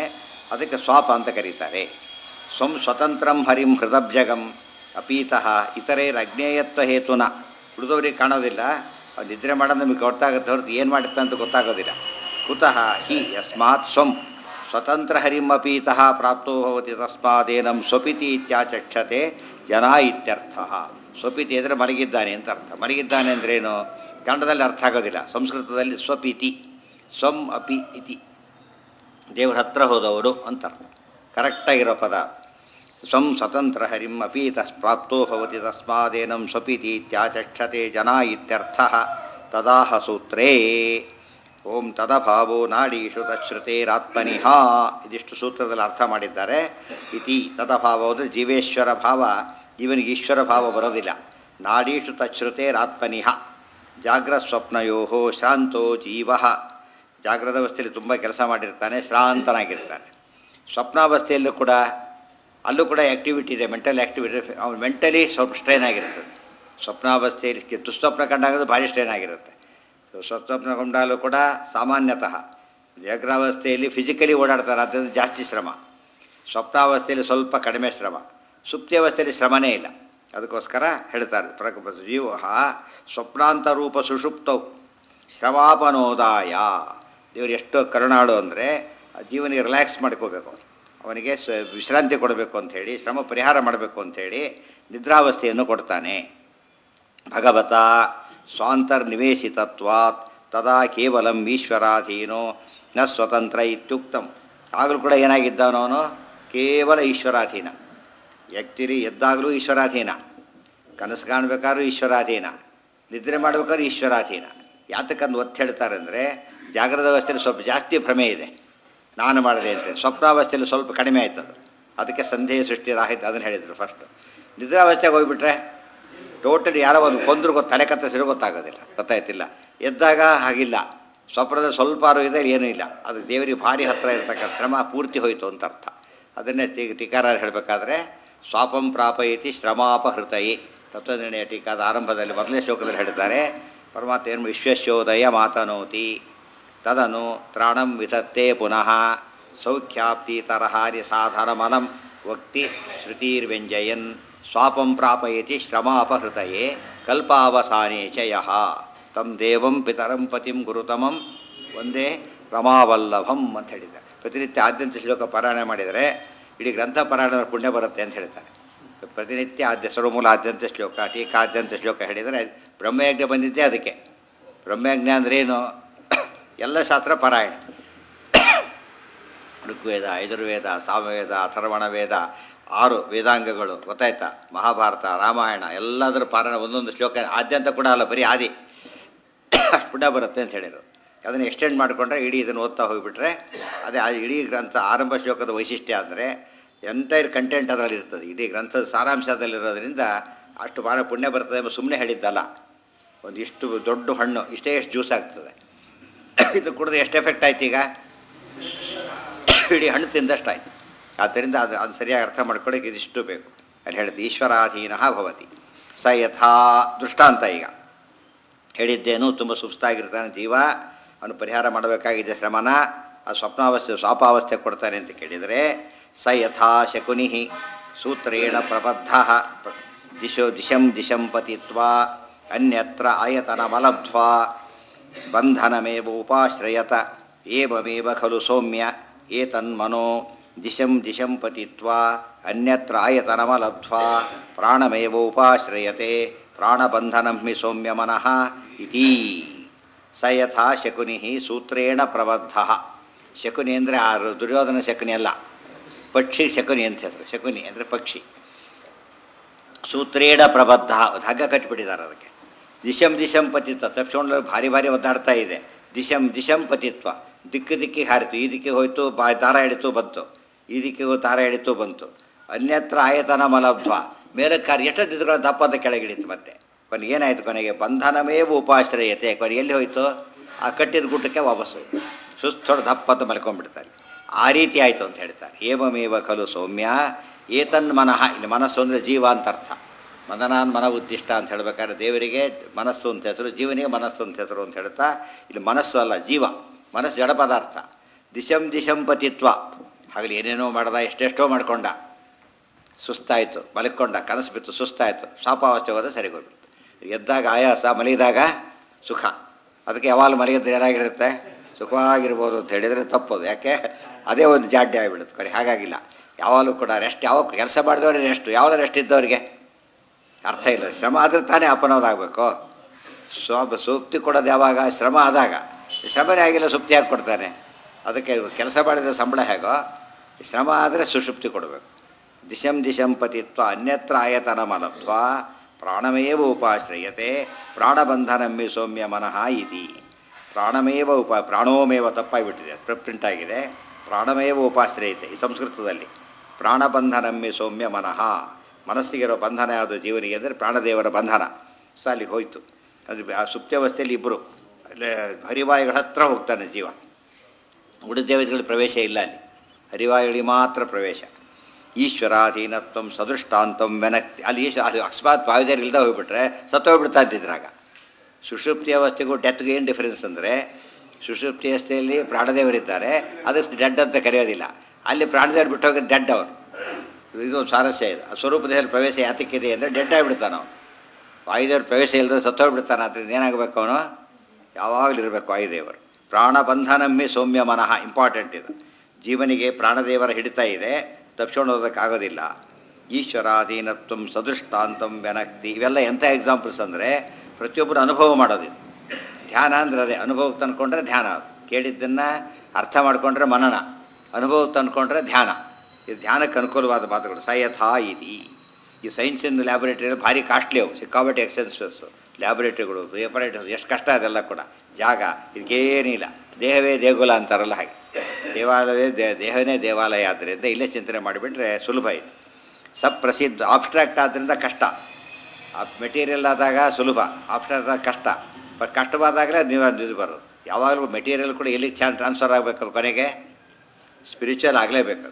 ಅದಕ್ಕೆ ಸ್ವಾಪ ಅಂತ ಕರೀತಾರೆ ಸ್ವಂ ಸ್ವತಂತ್ರಂ ಹರಿಂ ಹೃದಬ್ಜಗಂ ಅಪೀತಃ ಇತರೇರಜ್ಞೇಯತ್ವ ಹೇತುನ ಉಳಿದವ್ರಿಗೆ ಕಾಣೋದಿಲ್ಲ ಅವ್ರು ನಿದ್ರೆ ಮಾಡೋದು ನಮಗೆ ಗೊತ್ತಾಗುತ್ತೆ ಹೊರತು ಏನು ಮಾಡುತ್ತೆ ಅಂತ ಗೊತ್ತಾಗೋದಿಲ್ಲ ಕುತಃ ಹಿ ಯಸ್ಮಾತ್ ಸ್ವಂ ಸ್ವತಂತ್ರ ಹರಿಮಪೀತಃ ಪ್ರಾಪ್ತೋ ಭವತಿ ತಸ್ಮಾದೇನಂ ಸ್ವಪಿತಿ ಇತ್ಯಾಚಕ್ಷತೆ ಜನ ಇತ್ಯರ್ಥ ಸ್ವಪಿತಿ ಅಂದರೆ ಮಲಗಿದ್ದಾನೆ ಅಂತ ಅರ್ಥ ಮಲಗಿದ್ದಾನೆ ಅಂದ್ರೇನು ಕನ್ನಡದಲ್ಲಿ ಅರ್ಥ ಆಗೋದಿಲ್ಲ ಸಂಸ್ಕೃತದಲ್ಲಿ ಸ್ವಪಿತಿ ಸ್ವಂ ಅಪಿ ಇತಿ ದೇವ್ರ ಹತ್ರ ಹೋದವರು ಅಂತ ಅರ್ಥ ಕರೆಕ್ಟಾಗಿರೋ ಪದ ಸ್ವಂ ಸ್ವತಂತ್ರ ಹರಿಂ ಅಪೀತಃ ಪ್ರಾಪ್ತೋ ಭವತಿ ತಸ್ಮಾದೇನಂ ಸ್ವಪಿತಿ ಇತ್ಯಾಚಕ್ಷತೆ ಜನ ಇತ್ಯರ್ಥ ತದಾಹ ಸೂತ್ರೇ ಓಂ ತದಭಾವೋ ನಾಡೀಷು ತಶ್ರುತೇರಾತ್ಮನಿಹ ಇದಿಷ್ಟು ಸೂತ್ರದಲ್ಲಿ ಅರ್ಥ ಮಾಡಿದ್ದಾರೆ ಇತಿ ತದಭಾವ ಅಂದರೆ ಜೀವೇಶ್ವರ ಭಾವ ಜೀವನಿಗೆ ಈಶ್ವರ ಭಾವ ಬರೋದಿಲ್ಲ ನಾಡೀಷು ತಶ್ರುತೇರಾತ್ಮನಿಹ ಜಾಗ್ರತ್ ಸ್ವಪ್ನಯೋ ಶ್ರಾಂತೋ ಜೀವ ಜಾಗ್ರದ ಅವಸ್ಥೆಯಲ್ಲಿ ತುಂಬ ಕೆಲಸ ಮಾಡಿರ್ತಾನೆ ಶ್ರಾಂತನಾಗಿರ್ತಾನೆ ಸ್ವಪ್ನಾವಸ್ಥೆಯಲ್ಲೂ ಕೂಡ ಅಲ್ಲೂ ಕೂಡ ಆ್ಯಕ್ಟಿವಿಟಿ ಇದೆ ಮೆಂಟಲ್ ಆ್ಯಕ್ಟಿವಿಟಿ ಅವ್ನು ಮೆಂಟಲಿ ಸ್ವಲ್ಪ ಸ್ಟ್ರೈನ್ ಆಗಿರ್ತದೆ ಸ್ವಪ್ನಾವಸ್ಥೆಯಲ್ಲಿ ಕೆ- ದುಸ್ವಪ್ನ ಕಂಡಾಗೋದು ಭಾರಿ ಸ್ಟ್ರೈನ್ ಆಗಿರುತ್ತೆ ಸ್ವಪ್ನ ಕೊಂಡಾಗಲೂ ಕೂಡ ಸಾಮಾನ್ಯತಃ ಜಾಗ್ರಾವಸ್ಥೆಯಲ್ಲಿ ಫಿಸಿಕಲಿ ಓಡಾಡ್ತಾರೆ ಆದ್ದರಿಂದ ಜಾಸ್ತಿ ಶ್ರಮ ಸ್ವಪ್ನಾವಸ್ಥೆಯಲ್ಲಿ ಸ್ವಲ್ಪ ಕಡಿಮೆ ಶ್ರಮ ಸುಪ್ತಿ ಅವಸ್ಥೆಯಲ್ಲಿ ಶ್ರಮನೇ ಇಲ್ಲ ಅದಕ್ಕೋಸ್ಕರ ಹೇಳ್ತಾರೆ ಪ್ರಕ ಜೀವ ಸ್ವಪ್ನಾಂತ ರೂಪ ಸುಷುಪ್ತವು ಶ್ರಮಾಪನೋದಾಯ ದೇವರು ಎಷ್ಟೋ ಕರುಣಾಳು ಅಂದರೆ ಜೀವನಿಗೆ ರಿಲ್ಯಾಕ್ಸ್ ಮಾಡ್ಕೋಬೇಕು ಅವನು ಅವನಿಗೆ ಸ ವಿಶ್ರಾಂತಿ ಕೊಡಬೇಕು ಅಂಥೇಳಿ ಶ್ರಮ ಪರಿಹಾರ ಮಾಡಬೇಕು ಅಂಥೇಳಿ ನಿದ್ರಾವಸ್ಥೆಯನ್ನು ಕೊಡ್ತಾನೆ ಭಗವತ ಸ್ವಾಂತರ್ನಿವೇಶಿತತ್ವಾತ್ ತದಾ ಕೇವಲಂ ಈಶ್ವರಾಧೀನೋ ನ ಸ್ವತಂತ್ರ ಇತ್ಯುಕ್ತಂ ಆಗಲೂ ಕೂಡ ಏನಾಗಿದ್ದಾನೋ ಅವನು ಕೇವಲ ಈಶ್ವರಾಧೀನ ವ್ಯಕ್ತಿರಿ ಎದ್ದಾಗಲೂ ಈಶ್ವರಾಧೀನ ಕನಸು ಕಾಣಬೇಕಾದ್ರೂ ಈಶ್ವರಾಧೀನ ನಿದ್ರೆ ಮಾಡ್ಬೇಕಾದ್ರೂ ಈಶ್ವರಾಧೀನ ಯಾತಕ್ಕಂದು ಒತ್ತು ಹೇಳ್ತಾರೆ ಅಂದರೆ ಜಾಗ್ರದ ಅವಸ್ಥೆಯಲ್ಲಿ ಸ್ವಲ್ಪ ಜಾಸ್ತಿ ಭ್ರಮೆ ಇದೆ ನಾನು ಮಾಡಿದೆ ಅಂತ ಸ್ವಪ್ನಾವಸ್ಥೆಯಲ್ಲಿ ಸ್ವಲ್ಪ ಕಡಿಮೆ ಆಯ್ತದು ಅದಕ್ಕೆ ಸಂದೇಹ ಸೃಷ್ಟಿ ರಾಹಿತ ಅದನ್ನು ಹೇಳಿದರು ಫಸ್ಟು ನಿದ್ರಾವಸ್ಥೆಗೆ ಹೋಗ್ಬಿಟ್ರೆ ಟೋಟಲಿ ಯಾರೋ ಒಂದು ಕೊಂದ್ರು ಗೊತ್ತು ತಲೆ ಕತ್ತರಿಸಿರೋ ಗೊತ್ತಾಗೋದಿಲ್ಲ ಗೊತ್ತಾಯ್ತಿಲ್ಲ ಎದ್ದಾಗ ಹಾಗಿಲ್ಲ ಸ್ವಪ್ನದಲ್ಲಿ ಸ್ವಲ್ಪ ಆರು ಇದೆ ಏನೂ ಇಲ್ಲ ಅದು ದೇವರಿಗೆ ಭಾರಿ ಹತ್ತಿರ ಇರತಕ್ಕಂಥ ಶ್ರಮ ಪೂರ್ತಿ ಹೋಯಿತು ಅಂತ ಅರ್ಥ ಅದನ್ನೇ ಟಿ ಟೀಕಾರ ಹೇಳಬೇಕಾದ್ರೆ ಸ್ವಾಪಂ ಪ್ರಾಪಯತಿ ಶ್ರಮಾಪಹೃತಯಿ ತತ್ವನಿರ್ಣಯ ಟೀಕಾದ ಆರಂಭದಲ್ಲಿ ಮೊದಲನೇ ಶ್ಲೋಕದಲ್ಲಿ ಹೇಳಿದ್ದಾರೆ ಪರಮಾತ್ಮ ಏನು ವಿಶ್ವಶೋದಯ ಮಾತನೋತಿ ತದನು ತ್ರಾಣಂ ವಿಧತ್ತೆ ಪುನಃ ಸೌಖ್ಯಾಪ್ತಿ ತರಹಾರಿ ಸಾಧನಮನಂ ವಕ್ತಿ ಶ್ರುತಿರ್ವ್ಯಂಜಯನ್ ಸ್ವಾಪಂ ಪ್ರಾಪಯತಿ ಶ್ರಮಾಪಹೃತಯೇ ಕಲ್ಪಾವಸಾನೇ ಚ ಯಃ ತಂ ದೇವಂ ಪಿತರಂ ಪತಿಂ ಗುರುತಮಂ ಒಂದೇ ರಮಾವಲ್ಲಭಂ ಅಂತ ಹೇಳಿದ್ದಾರೆ ಪ್ರತಿನಿತ್ಯ ಆದ್ಯಂತ ಶ್ಲೋಕ ಪಾರಾಯಣ ಮಾಡಿದರೆ ಇಡೀ ಗ್ರಂಥ ಪಾರಾಯಣ ಪುಣ್ಯ ಬರುತ್ತೆ ಅಂತ ಹೇಳ್ತಾರೆ ಪ್ರತಿನಿತ್ಯ ಆದ್ಯ ಸರ್ವಮೂಲ ಆದ್ಯಂತ ಶ್ಲೋಕ ಟೀಕಾದ್ಯಂತ ಶ್ಲೋಕ ಹೇಳಿದರೆ ಬ್ರಹ್ಮಯಜ್ಞ ಬಂದಿದ್ದೇ ಅದಕ್ಕೆ ಬ್ರಹ್ಮಯಜ್ಞ ಅಂದ್ರೇನು ಎಲ್ಲ ಶಾಸ್ತ್ರ ಪಾರಾಯಣ ಋಗ್ವೇದ ಯಜುರ್ವೇದ ಸಾಮವೇದ ಅಥರ್ವಣ ವೇದ ಆರು ವೇದಾಂಗಗಳು ಗೊತ್ತಾಯ್ತಾ ಮಹಾಭಾರತ ರಾಮಾಯಣ ಎಲ್ಲದರ ಪಾರಾಯಣ ಒಂದೊಂದು ಶ್ಲೋಕ ಆದ್ಯಂತ ಕೂಡ ಅಲ್ಲ ಬರೀ ಆದಿ ಅಷ್ಟು ಪುಣ್ಯ ಬರುತ್ತೆ ಅಂತ ಹೇಳಿದರು ಅದನ್ನು ಎಕ್ಸ್ಟೆಂಡ್ ಮಾಡಿಕೊಂಡ್ರೆ ಇಡೀ ಇದನ್ನು ಓದ್ತಾ ಹೋಗಿಬಿಟ್ರೆ ಅದೇ ಆ ಇಡೀ ಗ್ರಂಥ ಆರಂಭ ಶ್ಲೋಕದ ವೈಶಿಷ್ಟ್ಯ ಅಂದರೆ ಎಂಟೈರ್ ಕಂಟೆಂಟ್ ಅದರಲ್ಲಿ ಇರ್ತದೆ ಇಡೀ ಗ್ರಂಥದ ಸಾರಾಂಶದಲ್ಲಿರೋದ್ರಿಂದ ಅಷ್ಟು ಭಾಳ ಪುಣ್ಯ ಬರ್ತದೆ ಎಂಬ ಸುಮ್ಮನೆ ಹೇಳಿದ್ದಲ್ಲ ಒಂದಿಷ್ಟು ದೊಡ್ಡ ಹಣ್ಣು ಇಷ್ಟೇ ಎಷ್ಟು ಜ್ಯೂಸ್ ಆಗ್ತದೆ ಇದು ಕುಡಿದು ಎಷ್ಟು ಎಫೆಕ್ಟ್ ಆಯ್ತು ಈಗ ಇಡೀ ಹಣ್ಣು ತಿಂದಷ್ಟು ಆಯ್ತು ಆದ್ದರಿಂದ ಅದು ಅದು ಸರಿಯಾಗಿ ಅರ್ಥ ಮಾಡ್ಕೊಳ್ಳೋಕೆ ಇದಿಷ್ಟು ಬೇಕು ಅಲ್ಲಿ ಹೇಳಿದ್ದು ಈಶ್ವರಾಧೀನ ಭವತಿ ಸ ಯಥಾ ದೃಷ್ಟಾಂತ ಈಗ ಹೇಳಿದ್ದೇನು ತುಂಬ ಸುಸ್ತಾಗಿರ್ತಾನೆ ಜೀವ ಅವನು ಪರಿಹಾರ ಮಾಡಬೇಕಾಗಿದೆ ಶ್ರಮನ ಆ ಸ್ವಪ್ನಾವಸ್ಥೆ ಸ್ವಾಪಾವಸ್ಥೆ ಕೊಡ್ತಾನೆ ಅಂತ ಕೇಳಿದರೆ ಸ ಯಥಾ ಶಕುನಿ ಸೂತ್ರೇಣ ಪ್ರಬದ್ಧ ದಿಶೋ ದಿಶಂ ದಿಶಂ ಪತಿತ್ವಾ ಅನ್ಯತ್ರ ಆಯತನಮಲಬ್ಧ್ವಾ ಬಂಧನಮೇವ ಉಪಾಶ್ರಯತ ಏವಮೇವ ಖಲು ಸೌಮ್ಯ ಏತನ್ಮನೋ ದಿಶಂ ದಿಶಂ ಪತಿತ್ವಾ ಅನ್ಯತ್ರ ಆಯತನಮಲಬ್ಧ್ವಾ ಪ್ರಾಣಮೇವ ಉಪಾಶ್ರಯತೆ ಪ್ರಾಣಬಂಧನಂ ಹಿ ಸೌಮ್ಯ ಮನಃ ಇತಿ ಸ ಯಥಾ ಶಕುನಿ ಸೂತ್ರೇಣ ಪ್ರಬದ್ಧ ಶಕುನಿ ಅಂದರೆ ಆ ದುರ್ಯೋಧನ ಶಕುನಿ ಅಲ್ಲ ಪಕ್ಷಿ ಶಕುನಿ ಅಂತ ಹೆಸರು ಶಕುನಿ ಅಂದರೆ ಪಕ್ಷಿ ಸೂತ್ರೇಣ ಪ್ರಬದ್ಧ ಒಂದು ಹಗ್ಗ ಕಟ್ಟಿಬಿಟ್ಟಿದ್ದಾರೆ ಅದಕ್ಕೆ ದಿಶಂ ದಿಶಂ ಪತಿತ್ವ ತಪ್ಪಿಸ್ಕೊಂಡು ಭಾರಿ ಭಾರಿ ಒದ್ದಾಡ್ತಾ ಇದೆ ದಿಶಂ ದಿಶಂ ಪತಿತ್ವ ದಿಕ್ಕು ದಿಕ್ಕಿಗೆ ಹಾರಿತು ಈ ದಿಕ್ಕಿಗೆ ಹೋಯ್ತು ಬಾ ದಾರ ಹಿಡಿತು ಬಂತು ಈ ದಿಕ್ಕಿಗೆ ದಾರ ಹಿಡಿತು ಬಂತು ಅನ್ಯತ್ರ ಆಯತನ ಮಲಬ್ಧ್ವ ಮೇಲಕ್ಕಾರಿ ಎಷ್ಟು ದಿದ್ದುಗಳ ದಪ್ಪದ ಕೆಳಗಿಡಿತು ಮತ್ತೆ ಕೊನೆಗೆ ಏನಾಯಿತು ಕೊನೆಗೆ ಬಂಧನಮೇವ ಉಪಾಶ್ರಯತೆ ಕೊನೆ ಎಲ್ಲಿ ಹೋಯ್ತು ಆ ಕಟ್ಟಿದ ಗುಟ್ಟಕ್ಕೆ ವಾಪಸ್ಸು ಸುಸ್ತೊಡ ದಪ್ಪದ ಮಲ್ಕೊಂಡ್ಬಿಡ್ತಾರೆ ಆ ರೀತಿ ಆಯಿತು ಅಂತ ಹೇಳ್ತಾರೆ ಏವಮೇವ ಖಲು ಸೌಮ್ಯ ಏತನ್ ಮನಃ ಇಲ್ಲಿ ಮನಸ್ಸು ಅಂದರೆ ಜೀವ ಅಂತ ಅರ್ಥ ಮನನಾನ್ ಮನ ಉದ್ದಿಷ್ಟ ಅಂತ ಹೇಳ್ಬೇಕಾದ್ರೆ ದೇವರಿಗೆ ಮನಸ್ಸು ಅಂತ ಹೆಸರು ಜೀವನಿಗೆ ಮನಸ್ಸು ಅಂತ ಹೆಸರು ಅಂತ ಹೇಳ್ತಾ ಇಲ್ಲಿ ಮನಸ್ಸು ಅಲ್ಲ ಜೀವ ಮನಸ್ಸು ಜಡ ಪದಾರ್ಥ ದಿಶಂ ದಿಶಂ ಪತಿತ್ವ ಹಾಗಲಿ ಏನೇನೋ ಮಾಡ್ದ ಎಷ್ಟೆಷ್ಟೋ ಮಾಡ್ಕೊಂಡ ಸುಸ್ತಾಯಿತು ಮಲಕ್ಕೊಂಡ ಕನಸು ಬಿತ್ತು ಸುಸ್ತಾಯಿತು ಶಾಪಾವಸ್ಥೆ ಹೋದ ಸರಿ ಹೋಗ್ಬಿಡ್ತು ಎದ್ದಾಗ ಆಯಾಸ ಮಲಗಿದಾಗ ಸುಖ ಅದಕ್ಕೆ ಯಾವಾಗಲೂ ಮಲಗಿದ್ರೆ ಏನಾಗಿರುತ್ತೆ ಸುಖವಾಗಿರ್ಬೋದು ಅಂತ ಹೇಳಿದರೆ ತಪ್ಪೋದು ಯಾಕೆ ಅದೇ ಒಂದು ಜಾಡ್ಯ ಆಗಿಬಿಡುತ್ತೆ ಕರೆ ಹಾಗಾಗಿಲ್ಲ ಯಾವಾಗಲೂ ಕೂಡ ರೆಸ್ಟ್ ಯಾವ ಕೆಲಸ ಮಾಡಿದವ್ರಿಗೆ ರೆಸ್ಟ್ ಯಾವಾಗ ರೆಸ್ಟ್ ಇದ್ದವ್ರಿಗೆ ಅರ್ಥ ಇಲ್ಲ ಶ್ರಮ ಆದರೆ ತಾನೇ ಅಪನೋದಾಗಬೇಕು ಸ್ವ ಸೂಕ್ತಿ ಕೊಡೋದು ಯಾವಾಗ ಶ್ರಮ ಆದಾಗ ಶ್ರಮನೇ ಆಗಿಲ್ಲ ಸುಪ್ತಿ ಹಾಕಿ ಕೊಡ್ತಾನೆ ಅದಕ್ಕೆ ಕೆಲಸ ಮಾಡಿದ ಸಂಬಳ ಹೇಗೋ ಶ್ರಮ ಆದರೆ ಸುಷುಪ್ತಿ ಕೊಡಬೇಕು ದಿಶಂ ದಿಶಂ ಪತಿತ್ವ ಅನ್ಯತ್ರ ಆಯತನ ಮಲತ್ವ ಪ್ರಾಣಮೇವ ಉಪಾಶ್ರಯತೆ ಪ್ರಾಣಬಂಧನಮ್ಮಿ ಸೌಮ್ಯ ಮನಃ ಇತಿ ಪ್ರಾಣಮೇವ ಉಪ ಪ್ರಾಣೋಮೇವ ತಪ್ಪಾಗಿಬಿಟ್ಟಿದೆ ಪ್ರಿಂಟ್ ಆಗಿದೆ ಪ್ರಾಣಮೇವ ಉಪಾಶ್ರಯತೆ ಈ ಸಂಸ್ಕೃತದಲ್ಲಿ ಪ್ರಾಣಬಂಧನಮ್ಮಿ ಸೌಮ್ಯ ಮನಃ ಮನಸ್ಸಿಗಿರೋ ಬಂಧನ ಯಾವುದು ಜೀವನಿಗೆ ಅಂದರೆ ಪ್ರಾಣದೇವರ ಬಂಧನ ಸೊ ಅಲ್ಲಿಗೆ ಹೋಯ್ತು ಅದು ಆ ಸುಪ್ತಾವಸ್ಥೆಯಲ್ಲಿ ಇಬ್ಬರು ಅಲ್ಲೇ ಹರಿವಾಯುಗಳ ಹತ್ರ ಹೋಗ್ತಾನೆ ಜೀವ ಉಳಿದೇವತೆಗಳ ಪ್ರವೇಶ ಇಲ್ಲ ಅಲ್ಲಿ ಹರಿವಾಯುಗಳಿಗೆ ಮಾತ್ರ ಪ್ರವೇಶ ಈಶ್ವರಾಧೀನತ್ವಂ ಸದೃಷ್ಟಾಂತಂ ವೆನಕ್ತಿ ಅಲ್ಲಿ ಈಶ್ವ ಅದು ಅಕಸ್ಮಾತ್ ವಾಯುದೇವರು ಇಲ್ಲದೆ ಹೋಗ್ಬಿಟ್ರೆ ಸತ್ತೋಗ್ಬಿಡ್ತಾ ಇದ್ದಿದ್ರಾಗ ಸುಷುಪ್ತಿ ಅವಸ್ಥೆಗೂ ಡೆತ್ಗೂ ಏನು ಡಿಫರೆನ್ಸ್ ಅಂದರೆ ಸುಷುಪ್ತಿ ಅವಸ್ಥೆಯಲ್ಲಿ ಪ್ರಾಣದೇವರಿದ್ದಾರೆ ಅದಕ್ಕೆ ಡೆಡ್ ಅಂತ ಕರೆಯೋದಿಲ್ಲ ಅಲ್ಲಿ ಪ್ರಾಣದೇವರು ಬಿಟ್ಟು ಹೋಗಿ ಡೆಡ್ ಅವರು ಇದು ಒಂದು ಸ್ವಾರಸ್ಯ ಇದೆ ಆ ಸ್ವರೂಪದಲ್ಲಿ ಪ್ರವೇಶ ಯಾತಕ್ಕಿದೆ ಅಂದರೆ ಡೆಡ್ ಆಗಿಬಿಡ್ತಾನೆ ಅವನು ವಾಯುದೇವ್ರ ಪ್ರವೇಶ ಇಲ್ಲದ್ರೆ ಸತ್ತೋಗ್ಬಿಡ್ತಾನೆ ಅದರಿಂದ ಏನಾಗಬೇಕು ಅವನು ಯಾವಾಗಲೂ ಇರಬೇಕು ವಾಯುದೇವರು ಪ್ರಾಣಬಂಧನಮ್ಮಿ ಸೌಮ್ಯ ಮನಃ ಇಂಪಾರ್ಟೆಂಟ್ ಇದು ಜೀವನಿಗೆ ಪ್ರಾಣದೇವರ ಹಿಡಿತ ಇದೆ ತಪ್ಪಿಸ್ಕೊಂಡು ಹೋಗೋದಕ್ಕಾಗೋದಿಲ್ಲ ಈಶ್ವರಾಧೀನತ್ವಂ ಸದೃಷ್ಟಾಂತಂ ವ್ಯನಕ್ತಿ ಇವೆಲ್ಲ ಎಂಥ ಎಕ್ಸಾಂಪಲ್ಸ್ ಅಂದರೆ ಪ್ರತಿಯೊಬ್ಬರು ಅನುಭವ ಮಾಡೋದಿದು ಧ್ಯಾನ ಅಂದರೆ ಅದೇ ಅನುಭವಕ್ಕೆ ತಂದ್ಕೊಂಡ್ರೆ ಧ್ಯಾನ ಕೇಳಿದ್ದನ್ನು ಅರ್ಥ ಮಾಡಿಕೊಂಡ್ರೆ ಮನನ ಅನುಭವಕ್ಕೆ ತಂದ್ಕೊಂಡ್ರೆ ಧ್ಯಾನ ಇದು ಧ್ಯಾನಕ್ಕೆ ಅನುಕೂಲವಾದ ಮಾತುಗಳು ಸಯಥಾ ಇದಿ ಈ ಸೈನ್ಸಿನ ಲ್ಯಾಬೊರೇಟರಿ ಭಾರಿ ಕಾಸ್ಟ್ಲಿ ಅವು ಸಿಕ್ಕಾಪಟ್ಟೆ ಎಕ್ಸ್ಪೆನ್ಸಸ್ಸು ಲ್ಯಾಬೊರೇಟರಿಗಳು ರೆಪರೇಟರ್ಸ್ ಎಷ್ಟು ಕಷ್ಟ ಅದೆಲ್ಲ ಕೂಡ ಜಾಗ ಇದಕ್ಕೇನಿಲ್ಲ ದೇಹವೇ ದೇಗುಲ ಅಂತಾರಲ್ಲ ಹಾಗೆ ದೇವಾಲಯವೇ ದೇ ದೇಹನೇ ದೇವಾಲಯ ಆದ್ದರಿಂದ ಇಲ್ಲೇ ಚಿಂತನೆ ಮಾಡಿಬಿಟ್ರೆ ಸುಲಭ ಇದೆ ಸಪ್ರಸಿದ್ಧ ಆಬ್ಸ್ಟ್ರಾಕ್ಟ್ ಆದ್ದರಿಂದ ಕಷ್ಟ ಆ ಮೆಟೀರಿಯಲ್ ಆದಾಗ ಸುಲಭ ಆಬ್ಸ್ಟ್ರಾಕ್ಟ್ ಆದಾಗ ಕಷ್ಟ ಬಟ್ ಕಷ್ಟವಾದಾಗಲೇ ನೀವು ಅದು ಇದು ಬರೋದು ಯಾವಾಗಲೂ ಮೆಟೀರಿಯಲ್ ಕೂಡ ಎಲ್ಲಿಗೆ ಚಾನ್ ಟ್ರಾನ್ಸ್ಫರ್ ಆಗಬೇಕದು ಕೊನೆಗೆ ಸ್ಪಿರಿಚುವಲ್ ಆಗಲೇಬೇಕು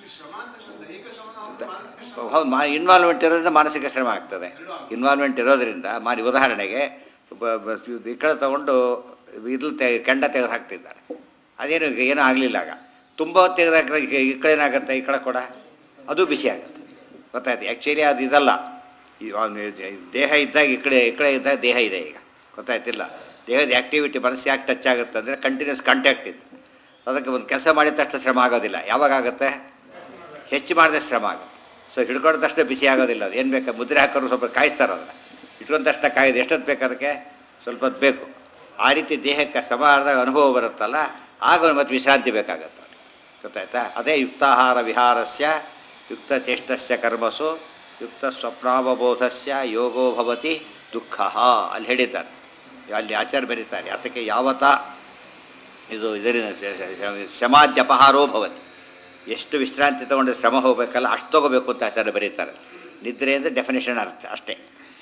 ಹೌದು ಮಾ ಇನ್ವಾಲ್ವ್ಮೆಂಟ್ ಇರೋದ್ರಿಂದ ಮಾನಸಿಕ ಶ್ರಮ ಆಗ್ತದೆ ಇನ್ವಾಲ್ವ್ಮೆಂಟ್ ಇರೋದ್ರಿಂದ ಮಾರಿ ಉದಾಹರಣೆಗೆ ಬ- ಬ- ಈ ಕಡೆ ತೊಗೊಂಡು ಇದ್ಲು ತೆ ಕೆಂಡ ತೆಗೆದು ಹಾಕ್ತಿದ್ದಾರೆ ಅದೇನು ಏನೂ ಆಗಲಿಲ್ಲ ಆಗ ತುಂಬ ಹೊತ್ತು ತೆಗೆದು ಹಾಕಿದ್ರೆ ಈ- ಈ ಕಡೆ ಏನಾಗುತ್ತೆ ಈ ಕಡೆ ಕೂಡ ಅದು ಬಿಸಿ ಆಗುತ್ತೆ ಗೊತ್ತಾಯ್ತು ಆ್ಯಕ್ಚುಲಿ ಅದು ಇದಲ್ಲ ಈ ಅವ್ನು ದೇಹ ಇದ್ದಾಗ ಈ ಕಡೆ ಈ ಕಡೆ ಇದ್ದಾಗ ದೇಹ ಇದೆ ಈಗ ಗೊತ್ತಾಯ್ತಿಲ್ಲ ದೇಹದ ಆ್ಯಕ್ಟಿವಿಟಿ ಮನಸ್ಸು ಯಾಕೆ ಟಚ್ ಆಗುತ್ತೆ ಅಂದರೆ ಕಂಟಿನ್ಯೂಸ್ ಕಾಂಟ್ಯಾಕ್ಟ್ ಇದೆ ಅದಕ್ಕೆ ಒಂದು ಕೆಲಸ ಮಾಡಿದ ತಕ್ಷಣ ಶ್ರಮ ಆಗೋದಿಲ್ಲ ಯಾವಾಗ ಆಗುತ್ತೆ ಹೆಚ್ಚು ಮಾಡಿದ್ರೆ ಶ್ರಮ ಆಗುತ್ತೆ ಸೊ ಹಿಡ್ಕೊಂಡ ತಕ್ಷಣ ಬಿಸಿ ಆಗೋದಿಲ್ಲ ಅದು ಏನು ಬೇಕು ಮುದ್ರೆ ಹಾಕೋರು ಸ್ವಲ್ಪ ಕಾಯಿಸ್ತಾರೆ ಅದನ್ನು ಇಟ್ಕೊಂಡ ತಕ್ಷಣ ಕಾಯ್ದು ಎಷ್ಟೊತ್ತು ಬೇಕು ಅದಕ್ಕೆ ಸ್ವಲ್ಪ ಹೊತ್ತು ಬೇಕು ಆ ರೀತಿ ದೇಹಕ್ಕೆ ಶ್ರಮ ಆದಾಗ ಅನುಭವ ಬರುತ್ತಲ್ಲ ಆಗ ಮತ್ತೆ ವಿಶ್ರಾಂತಿ ಬೇಕಾಗತ್ತೆ ಅವ್ನಿಗೆ. ಗೊತ್ತಾಯ್ತಾ ಅದೇ ಯುಕ್ತಾಹಾರ ವಿಹಾರಸ್ಯ ಯುಕ್ತ ಚೇಷ್ಟಸ್ಯ ಕರ್ಮಸು ಯುಕ್ತ ಸ್ವಪ್ನಾವಬೋಧಸ್ಯ ಯೋಗೋ ಭವತಿ ದುಃಖ ಅಲ್ಲಿ ಹೇಳಿದ್ದಾರೆ ಅಲ್ಲಿ ಆಚಾರ್ಯ ಬರೀತಾರೆ ಅದಕ್ಕೆ ಯಾವತ್ತ ಇದು ಇದರಿಂದ ಶ್ರಮಾದ್ಯಪಹಾರೋ ಭವತಿ ಎಷ್ಟು ವಿಶ್ರಾಂತಿ ತಗೊಂಡು ಶ್ರಮ ಹೋಗಬೇಕಲ್ಲ ಅಷ್ಟು ತಗೋಬೇಕು ಅಂತ ಆಚಾರ್ಯ ಬರೀತಾರೆ ನಿದ್ರೆ ಅಂದರೆ ಡೆಫಿನೇಷನ್ ಅರ್ಥ ಅಷ್ಟೇ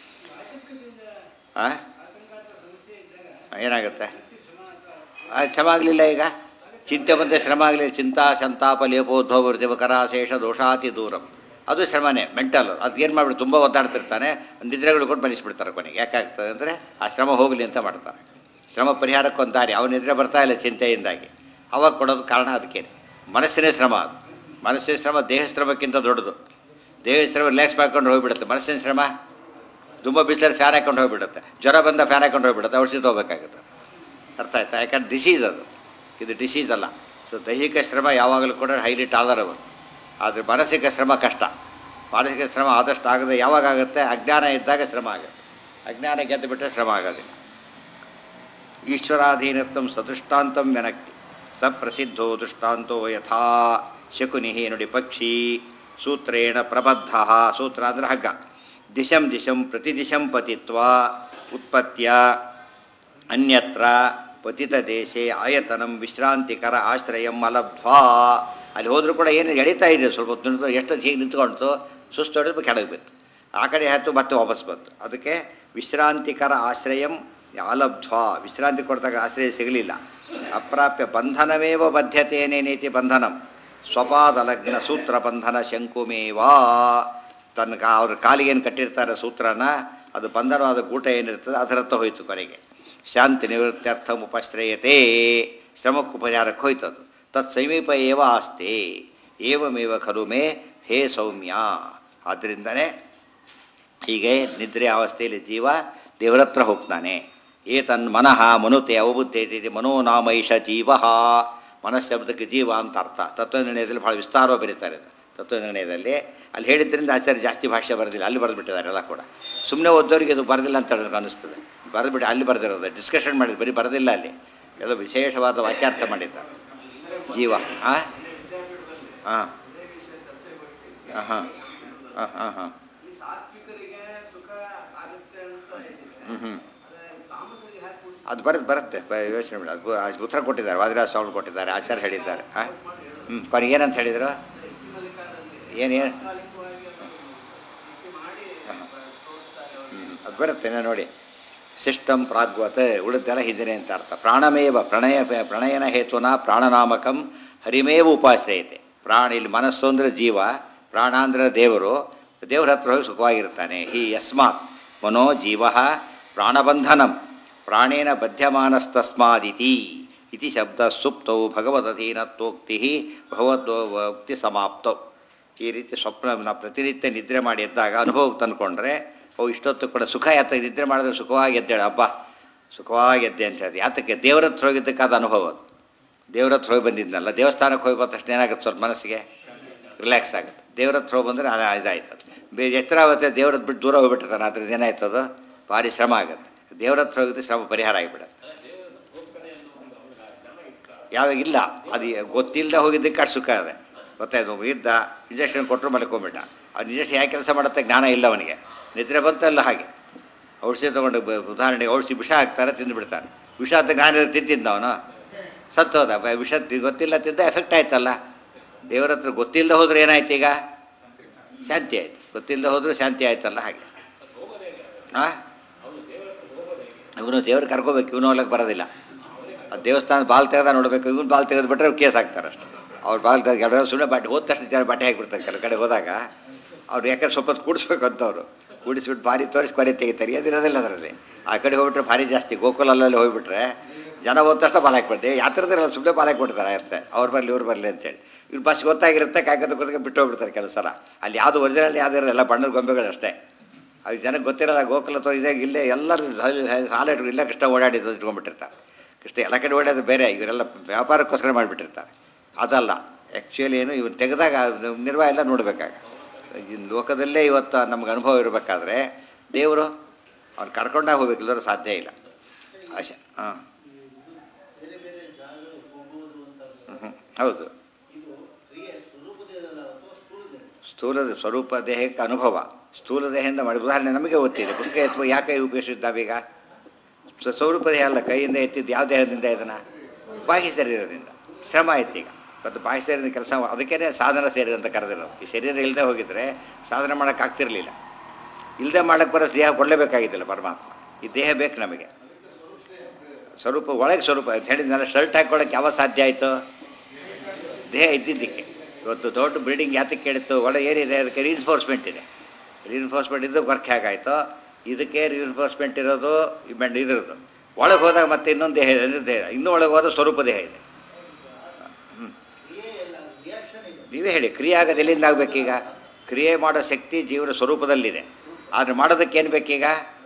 ಆ? ಏನಾಗುತ್ತೆ ಆ, ಶ್ರಮ ಆಗಲಿಲ್ಲ ಈಗ ಚಿಂತೆ ಬಂದರೆ ಶ್ರಮ ಆಗಲಿಲ್ಲ ಚಿಂತಾ ಸಂತಾಪ ಲೇಪೋದ್ಭವ ದಿವಕರ ಶೇಷ ದೋಷಾತಿ ದೂರಂ ಅದು ಶ್ರಮನೇ ಮೆಂಟಲ್ ಅದು ಏನು ಮಾಡಿಬಿಟ್ಟು ತುಂಬ ಒದ್ದಾಡ್ತಿರ್ತಾನೆ ನಿದ್ರೆಗಳು ಕೊಟ್ಟು ಮಲಿಸ್ಬಿಡ್ತಾರೆ ಕೊನೆಗೆ ಯಾಕಾಗ್ತದೆ ಅಂದರೆ ಆ ಶ್ರಮ ಹೋಗಲಿ ಅಂತ ಮಾಡ್ತಾರೆ ಶ್ರಮ ಪರಿಹಾರಕ್ಕೆ ಒಂದು ದಾರಿ ಅವನ ನಿದ್ರೆ ಬರ್ತಾ ಇಲ್ಲ ಚಿಂತೆಯಿಂದಾಗಿ ಅವಾಗ ಕೊಡೋದು ಕಾರಣ ಅದಕ್ಕೆ ಮನಸ್ಸಿನೇ ಶ್ರಮ ಅದು ಮನಸ್ಸಿನ ಶ್ರಮ ದೇಹ ಶ್ರಮಕ್ಕಿಂತ ದೊಡ್ಡದು ದೇಹ ಶ್ರಮ ರಿಲ್ಯಾಕ್ಸ್ ಮಾಡ್ಕೊಂಡು ಹೋಗ್ಬಿಡುತ್ತೆ ಮನಸ್ಸಿನ ಶ್ರಮ ತುಂಬ ಬಿಸಿಲಲ್ಲಿ ಫ್ಯಾನ್ ಹಾಕೊಂಡು ಹೋಗ್ಬಿಡುತ್ತೆ ಜ್ವರ ಬಂದ ಫ್ಯಾನ್ ಹಾಕೊಂಡು ಹೋಗ್ಬಿಡುತ್ತೆ ಔಷಧಿ ತೊಗೋಬೇಕಾಗುತ್ತೆ ಅರ್ಥ ಆಯ್ತಾ ಯಾಕಂದ್ರೆ ಡಿಸೀಸ್ ಅದು ಇದು ಡಿಸೀಸ್ ಅಲ್ಲ ಸೊ ದೈಹಿಕ ಶ್ರಮ ಯಾವಾಗಲೂ ಕೂಡ ಹೈಲಿ ಟಾಲರಬಲ್ ಆದರೆ ಮಾನಸಿಕ ಶ್ರಮ ಕಷ್ಟ ಮಾನಸಿಕ ಶ್ರಮ ಆದಷ್ಟು ಆಗದೆ ಯಾವಾಗ ಆಗುತ್ತೆ ಅಜ್ಞಾನ ಇದ್ದಾಗ ಶ್ರಮ ಆಗುತ್ತೆ ಅಜ್ಞಾನ ಗೆದ್ದು ಬಿಟ್ಟರೆ ಶ್ರಮ ಆಗೋದಿಲ್ಲ ಈಶ್ವರಾಧೀನತ್ವಂ ಸದೃಷ್ಟಾಂತಂ ವ್ಯನಕ್ತಿ ಸಪ್ರಸಿದ್ಧೋ ದೃಷ್ಟಾಂತೋ ಯಥಾ ಶಕುನಿ ನುಡಿ ಪಕ್ಷಿ ಸೂತ್ರೇಣ ಪ್ರಬದ್ಧ ಸೂತ್ರ ಅಂದರೆ ಹಗ್ಗ ದಿಶಂ ದಿಶಂ ಪ್ರತಿ ದಿಶಂ ಪತಿತ್ವ ಉತ್ಪತ್ಯ ಅನ್ಯತ್ರ ಪತಿತ ದೇಶೆ ಆಯತನಂ ವಿಶ್ರಾಂತಿಕರ ಆಶ್ರಯಂ ಅಲಬ್ಧ್ವಾ ಅಲ್ಲಿ ಹೋದರೂ ಕೂಡ ಏನು ಎಳಿತಾ ಇದೆ ಸ್ವಲ್ಪ ಹೊತ್ತು ನಿಂತು ಎಷ್ಟೊತ್ತು ಹೀಗೆ ನಿಂತ್ಕೊಳ್ತು ಸುಸ್ತು ಹೊಡೆದು ಕೆಳಗೆ ಬಿತ್ತು ಆ ಕಡೆ ಹತ್ತು ಮತ್ತೆ ವಾಪಸ್ ಬಂತು ಅದಕ್ಕೆ ವಿಶ್ರಾಂತಿಕರ ಆಶ್ರಯಂ ಅಲಬ್ಧ್ವಾ ವಿಶ್ರಾಂತಿ ಕೊಡ್ದಾಗ ಆಶ್ರಯ ಸಿಗಲಿಲ್ಲ ಅಪ್ರಾಪ್ಯ ಬಂಧನಮೇವ ಬದ್ಧತೆಯೇನೇನೈತಿ ಬಂಧನಂ ಸ್ವಪಾದ ಲಗ್ನ ಸೂತ್ರ ಬಂಧನ ಶಂಕುಮೇವಾ ತನ್ನ ಕಾ ಅವ್ರ ಕಾಲಿಗೆ ಏನು ಕಟ್ಟಿರ್ತಾರೆ ಸೂತ್ರನ ಅದು ಬಂಧನವಾದ ಗೂಟ ಏನಿರ್ತದೆ ಅದರತ್ತ ಹೋಯ್ತು ಕೊನೆಗೆ ಶಾಂತಿ ನಿವೃತ್ತ್ಯರ್ಥ ಉಪಶ್ರಯತೆ ಶ್ರಮಕ್ಕೆ ಪರಿಹಾರಕ್ಕೆ ಹೋಯ್ತು ಅದು ತತ್ ಸಮೀಪ ಏವ ಆಸ್ತಿ ಏವಮೇವ ಖಲು ಮೇ ಹೇ ಸೌಮ್ಯ ಆದ್ದರಿಂದನೇ ಹೀಗೆ ನಿದ್ರೆ ಅವಸ್ಥೆಯಲ್ಲಿ ಜೀವ ದೇವರ ಹತ್ರ ಹೋಗ್ತಾನೆ ಏತನ್ ಮನಃ ಮನುತೆ ಅವಬುದ್ಧಿ ಮನೋನಾಮೈಷ ಜೀವ ಮನಃಶಬ್ದಕ್ಕೆ ಜೀವ ಅಂತ ಅರ್ಥ ತತ್ವನಿರ್ಣಯದಲ್ಲಿ ಭಾಳ ವಿಸ್ತಾರವಾಗಿ ಬರೀತಾರೆ ಇದು. ತತ್ವನಿರ್ಣಯದಲ್ಲಿ ಅಲ್ಲಿ ಹೇಳಿದ್ರಿಂದ ಆಚಾರ್ಯ ಜಾಸ್ತಿ ಭಾಷೆ ಬರೆದಿಲ್ಲ ಅಲ್ಲಿ ಬರೆದ್ಬಿಟ್ಟಿದ್ದಾರೆ ಎಲ್ಲ ಕೂಡ ಸುಮ್ಮನೆ ಓದೋರಿಗೆ ಇದು ಬರೆದಿಲ್ಲ ಅಂತ ನನಗೆ ಅನಿಸ್ತದೆ ಬರೆದ್ಬಿಟ್ಟು ಅಲ್ಲಿ ಬರೆದಿರೋದು ಡಿಸ್ಕಷನ್ ಮಾಡಿದ್ದು ಬರೀ ಬರೆದಿಲ್ಲ ಅಲ್ಲಿ ಎಲ್ಲ ವಿಶೇಷವಾದ ವಾಕ್ಯಾರ್ಥ ಮಾಡಿದ್ದಾರೆ ಜೀವ ಹಾಂ ಹಾಂ ಹಾಂ ಹಾಂ ಹಾಂ ಹಾಂ ಹಾಂ ಈ ಸಾತ್ವಿಕರಿಗೆ ಸುಖ ಆಗುತ್ತೆ ಅಂತ ಹೇಳಿದ್ರೆ ಹ್ಞೂ ಹ್ಞೂ ಅದೇ ತಾಮಸರಿಗೆ ಹ್ಯಾಕ್ ಕೂಡ್ಸಿ- ಅದು ಬರುತ್ತೆ ಬರುತ್ತೆ ಬ- ಯೋಚನೆ ಮಾಡಿ ಅದು ಅದು ಉತ್ತರ ಕೊಟ್ಟಿದ್ದಾರೆ ವಾದಿರಾಜ ಸ್ವಾಮಿ ಕೊಟ್ಟಿದ್ದಾರೆ ಆಚಾರ್ಯ ಹೇಳಿದ್ದಾರೆ ಹಾಂ ಹ್ಞೂ ಕೊನೆಗೆ ಏನಂತ ಹೇಳಿದರು ಮಲ್ಲಿಕಾದಲ್ಲಿ ಏನೇನು ತಾತ್ಕಾಲಿಕವಾಗಿ ಅದನ್ನು ಸೃಷ್ಟಿ ಮಾಡಿ ತೋರಿಸ್ತಾರೆ ಅವರು ಹ್ಞೂ ಅದು ಬರುತ್ತೆ ನಾನು ನೋಡಿ ಸಿಸ್ಟಮ್ ಪ್ರಾಗ್ವತ್ ಉಳಿದೆಲ್ಲ ಹಿಂದಿನ ಅಂತ ಅರ್ಥ ಪ್ರಾಣಮೇವ ಪ್ರಣಯ ಪ್ರಣಯನ ಹೇತುನ ಪ್ರಾಣನಾಮಕಂ ಹರಿಮೇವ ಉಪಾಶ್ರಯತೆ ಪ್ರಾಣ ಇಲ್ಲಿ ಮನಸ್ಸು ಅಂದರೆ ಜೀವ ಪ್ರಾಣ ಅಂದರೆ ದೇವರು ದೇವರ ಹತ್ರ ಹೋಗಿ ಸುಖವಾಗಿರ್ತಾನೆ ಹಿ ಯಸ್ಮಾತ್ ಮನೋ ಜೀವ ಪ್ರಾಣಬಂಧನಂ ಪ್ರಾಣೇನ ಬಧ್ಯಮಾನಸ್ತಸ್ಮಾದಿತಿ ಇತಿ ಶಬ್ದ ಸುಪ್ತೌ ಭಗವದಧೀನತ್ವೋಕ್ತಿ ಭಗವದ್ವಕ್ತಿ ಸಮಾಪ್ತೌ ಈ ರೀತಿ ಸ್ವಪ್ನ ನಾವು ಪ್ರತಿನಿತ್ಯ ನಿದ್ರೆ ಮಾಡಿ ಎದ್ದಾಗ ಅನುಭವಕ್ಕೆ ತಂದುಕೊಂಡ್ರೆ ಓ ಇಷ್ಟೊತ್ತು ಕೂಡ ಸುಖ ಯಾತ ನಿದ್ರೆ ಮಾಡಿದ್ರೆ ಸುಖವಾಗಿ ಎದ್ದೇಳ ಹಬ್ಬ ಸುಖವಾಗಿ ಎದ್ದೆ ಅಂತ ಹೇಳಿ ಯಾತಕ್ಕೆ ದೇವ್ರ ಹತ್ರ ಹೋಗಿದ್ದಕ್ಕಾದ ಅನುಭವ ಅದು ದೇವ್ರ ಹತ್ರ ಹೋಗಿ ಬಂದಿದ್ನಲ್ಲ ದೇವಸ್ಥಾನಕ್ಕೆ ಹೋಗಿ ಬಂದ ತಕ್ಷಣ ಏನಾಗುತ್ತೆ ಸ್ವಲ್ಪ ಮನಸ್ಸಿಗೆ ರಿಲ್ಯಾಕ್ಸ್ ಆಗುತ್ತೆ ದೇವ್ರ ಹತ್ರ ಹೋಗಿ ಬಂದರೆ ಅದು ಇದಾಯ್ತು ಅದು ಬೇ ಎತ್ತರ ಆಗುತ್ತೆ ದೇವ್ರದ್ದು ಬಿಟ್ಟು ದೂರ ಹೋಗ್ಬಿಟ್ಟಿರ್ತಾನೆ ಅದ್ರದ್ದು ಏನಾಯ್ತದು ಭಾರಿ ಶ್ರಮ ಆಗುತ್ತೆ ದೇವ್ರ ಹತ್ರ ಹೋಗಿದ್ರೆ ಶ್ರಮ ಪರಿಹಾರ ಆಗಿಬಿಡುತ್ತೆ ಯಾವಾಗ ಇಲ್ಲ ಅದು ಗೊತ್ತಿಲ್ಲದೆ ಹೋಗಿದ್ದಕ್ಕೆ ಅಷ್ಟು ಸುಖ ಇದೆ ಗೊತ್ತಾಯ್ತು ಒಬ್ಬ ಇದ್ದ ಇಂಜೆಕ್ಷನ್ ಕೊಟ್ಟರು ಮಲ್ಕೊಂಬಿಟ್ಟ ಅವ್ನು ಇಂಜೆಕ್ಷನ್ ಯಾಕೆ ಕೆಲಸ ಮಾಡುತ್ತೆ ಜ್ಞಾನ ಇಲ್ಲ ಅವನಿಗೆ ನಿದ್ರೆ ಬಂತಲ್ಲ ಹಾಗೆ ಔಷಧಿ ತೊಗೊಂಡು ಬ- ಉದಾಹರಣೆಗೆ ಔಷಧಿ ವಿಷ ಹಾಕ್ತಾರೆ ತಿಂದು ಬಿಡ್ತಾನೆ ವಿಷ ಅಂತ ಜ್ಞಾನ ತಿಂತಿದ್ದ ಅವನು ಸತ್ತೋದ ಬ- ವಿಷ ತಿ- ಗೊತ್ತಿಲ್ಲ ತಿಂದ ಎಫೆಕ್ಟ್ ಆಯ್ತಲ್ಲ ದೇವರ ಹತ್ರ ಗೊತ್ತಿಲ್ಲದೆ ಹೋದ್ರೆ ಏನಾಯ್ತು ಈಗ ಶಾಂತಿ ಆಯ್ತು ಗೊತ್ತಿಲ್ಲದೆ ಹೋದ್ರೆ ಶಾಂತಿ ಆಯ್ತಲ್ಲ ಹಾಗೆ ಹಾಂ ಇವನು ದೇವ್ರಿಗೆ ಕರ್ಕೋಬೇಕು ಇವನು ಹೋಗ್ಲಿಕ್ಕೆ ಬರೋದಿಲ್ಲ ಅದು ದೇವಸ್ಥಾನ ಬಾಲ್ ತೆಗೆದ ನೋಡಬೇಕು ಇವನು ಬಾಲ್ ತೆಗೆದು ಬಿಟ್ರೆ ಕೇಸ್ ಹಾಕ್ತಾರೆ ಅಷ್ಟು ಅವ್ರು ಬಾಲ್ ತೆಗೆದು ಎಲ್ಲರೂ ಸುಮ್ಮನೆ ಬಾಟಿ ಹೋದ ತಕ್ಷಣ ಜನ ಬಟ್ಟೆ ಹಾಕಿಬಿಡ್ತಾರೆ ಕೆಲವು ಕಡೆ ಹೋದಾಗ ಅವ್ರು ಯಾಕಂದ್ರೆ ಸ್ವಲ್ಪ ಹೊತ್ತು ಕೂಡಿಸ್ಬೇಕು ಅಂತವ್ರು ಕೂಡಿಸ್ಬಿಟ್ಟು ಭಾರಿ ತೋರಿಸಿ ಕೊನೆ ತೆಗಿತಾರೆ ಅದಿರೋದಿಲ್ಲ ಅದರಲ್ಲಿ ಆ ಕಡೆ ಹೋಗ್ಬಿಟ್ರೆ ಭಾರಿ ಜಾಸ್ತಿ ಗೋಕುಲಲ್ಲಿ ಹೋಗ್ಬಿಟ್ರೆ ಜನ ಹೋದ ತಕ್ಷಣ ಬಾಲ್ ಹಾಕ್ಬಿಡ್ತೀವಿ ಯಾತ್ರದಿರಲ್ಲ ಸುಮ್ಮನೆ ಬಾಲ್ ಹಾಕ್ಬಿಡ್ತಾರೆ ಅಷ್ಟೇ ಅವ್ರು ಬರಲಿ ಇವ್ರು ಬರಲಿ ಅಂತೇಳಿ ಇವ್ರು ಬಸ್ ಗೊತ್ತಾಗಿರುತ್ತೆ ಕಾಗದ ಗೊತ್ತಾಗ ಬಿಟ್ಟು ಹೋಗ್ಬಿಡ್ತಾರೆ ಕೆಲವು ಸಲ ಅಲ್ಲಿ ಯಾವುದು ಒರಿಜಿನಲ್ ಯಾವ್ದು ಇರೋದು ಎಲ್ಲ ಬಣ್ಣದ ಗೊಂಬೆಗಳು ಅಷ್ಟೇ ಅದು ಜನಕ್ಕೆ ಗೊತ್ತಿರಲ್ಲ ಗೋಕುಲ ತೋ ಇದಾಗ ಇಲ್ಲೇ ಎಲ್ಲರೂ ಸಾಲ ಇಟ್ಕೊಂಡು ಇಲ್ಲೇ ಕೃಷ್ಣ ಓಡಾಡಿದ್ದು ಇಟ್ಕೊಂಡ್ಬಿಟ್ಟಿರ್ತಾರೆ ಕೃಷ್ಣ ಎಲ್ಲ ಕಡೆ ಓಡಾಡೋದು ಬೇರೆ ಇವರೆಲ್ಲ ವ್ಯಾಪಾರಕ್ಕೋಸ್ಕರ ಮಾಡಿಬಿಟ್ಟಿರ್ತಾರೆ ಅದಲ್ಲ ಆ್ಯಕ್ಚುಲಿ ಏನು ಇವನು ತೆಗೆದಾಗ ಅದು ನಿರ್ವಾಹ ಎಲ್ಲ ನೋಡಬೇಕಾಗ ಈ ಲೋಕದಲ್ಲೇ ಇವತ್ತು ನಮ್ಗೆ ಅನುಭವ ಇರಬೇಕಾದ್ರೆ ದೇವರು ಅವ್ನು ಕರ್ಕೊಂಡಾಗ ಹೋಗ್ಬೇಕು ಇಲ್ಲದ್ರೆ ಸಾಧ್ಯ ಇಲ್ಲ ಆಶೆ ಹಾಂ ಬೇರೆ ಬೇರೆ ಜಾಗಗಳಿಗೆ ಹೋಗೋದು ಅಂತ ಹ್ಞೂ ಹೌದು ಇದು ಕ್ರಿಯೆ ಸ್ವರೂಪದೇಹದಲ್ಲ ಅಥವಾ ಸ್ಥೂಲದೇಹ ಸ್ಥೂಲ ಸ್ವರೂಪ ದೇಹಕ್ಕೆ ಅನುಭವ ಸ್ಥೂಲ ದೇಹದಿಂದ ಮಾಡಿ ಉದಾಹರಣೆ ನಮಗೆ ಗೊತ್ತಿದೆ ಪುಸ್ತಕ ಎತ್ತುವ ಯಾಕೆ ಉಪಯೋಗಿಸಿದ್ದಾವೀಗ ಸ- ಸ್ವರೂಪ ದೇಹ ಅಲ್ಲ ಕೈಯಿಂದ ಎತ್ತಿದ್ದು ಯಾವ ದೇಹದಿಂದ ಇದನ್ನು ಬಾಹ್ಯ ಶರೀರದಿಂದ ಶ್ರಮ ಆಯ್ತು ಈಗ ಮತ್ತು ಬಾಹ್ಯ ಶರೀರದ ಕೆಲಸ ಅದಕ್ಕೇ ಸಾಧನ ಸೇರಿ ಅಂತ ಕರೆದಿರೋದು ಈ ಶರೀರ ಇಲ್ಲದೆ ಹೋಗಿದ್ರೆ ಸಾಧನೆ ಮಾಡೋಕ್ಕೆ ಆಗ್ತಿರ್ಲಿಲ್ಲ ಇಲ್ಲದೆ ಮಾಡೋಕ್ಕೆ ಬರೋ ದೇಹ ಕೊಡಲೇಬೇಕಾಗಿದ್ದಿಲ್ಲ ಪರಮಾತ್ಮ ಈ ದೇಹ ಬೇಕು ನಮಗೆ ಸ್ವರೂಪ ಒಳಗೆ ಸ್ವರೂಪ ಅಂತ ಹೇಳಿದ್ನಲ್ಲ ಶರ್ಟ್ ಹಾಕ್ಕೊಳ್ಳೋಕೆ ಯಾವಾಗ ಸಾಧ್ಯ ಆಯಿತು ದೇಹ ಇದ್ದಿದ್ದಕ್ಕೆ ಇವತ್ತು ದೊಡ್ಡ ಬಿಲ್ಡಿಂಗ್ ಯಾತಕ್ಕೆ ಕೇಳಿತ್ತು ಒಳಗೆ ಏನಿದೆ ಅದಕ್ಕೆ ರೀನ್ಫೋರ್ಸ್ಮೆಂಟ್ ಇದೆ ರೀನ್ಫೋರ್ಸ್ಮೆಂಟ್ ಇದ್ದು ವರ್ಕ್ ಹೇಗಾಯಿತು ಇದಕ್ಕೆ ರೀನ್ಫೋರ್ಸ್ಮೆಂಟ್ ಇರೋದು ಇವೆಂಟ್ ಇದ್ರದ್ದು ಒಳಗೆ ಹೋದಾಗ ಮತ್ತೆ ಇನ್ನೊಂದು ದೇಹ ಇದೆ ಅಂದ್ರೆ ದೇಹ ಇನ್ನೂ ಒಳಗೆ ಹೋದ ಸ್ವರೂಪ ದೇಹ ಇದೆ ಕ್ರಿಯೆ ಎಲ್ಲ ರಿಯಾಕ್ಷನ್ ಇದೆ ನೀವೇ ಹೇಳಿ ಕ್ರಿಯೆ ಆಗೋದು ಎಲ್ಲಿಂದ ಆಗಬೇಕೀಗ ಕ್ರಿಯೆ ಮಾಡೋ ಶಕ್ತಿ ಜೀವನ ಸ್ವರೂಪದಲ್ಲಿದೆ ಆದರೆ ಮಾಡೋದಕ್ಕೆ ಏನು ಬೇಕೀಗ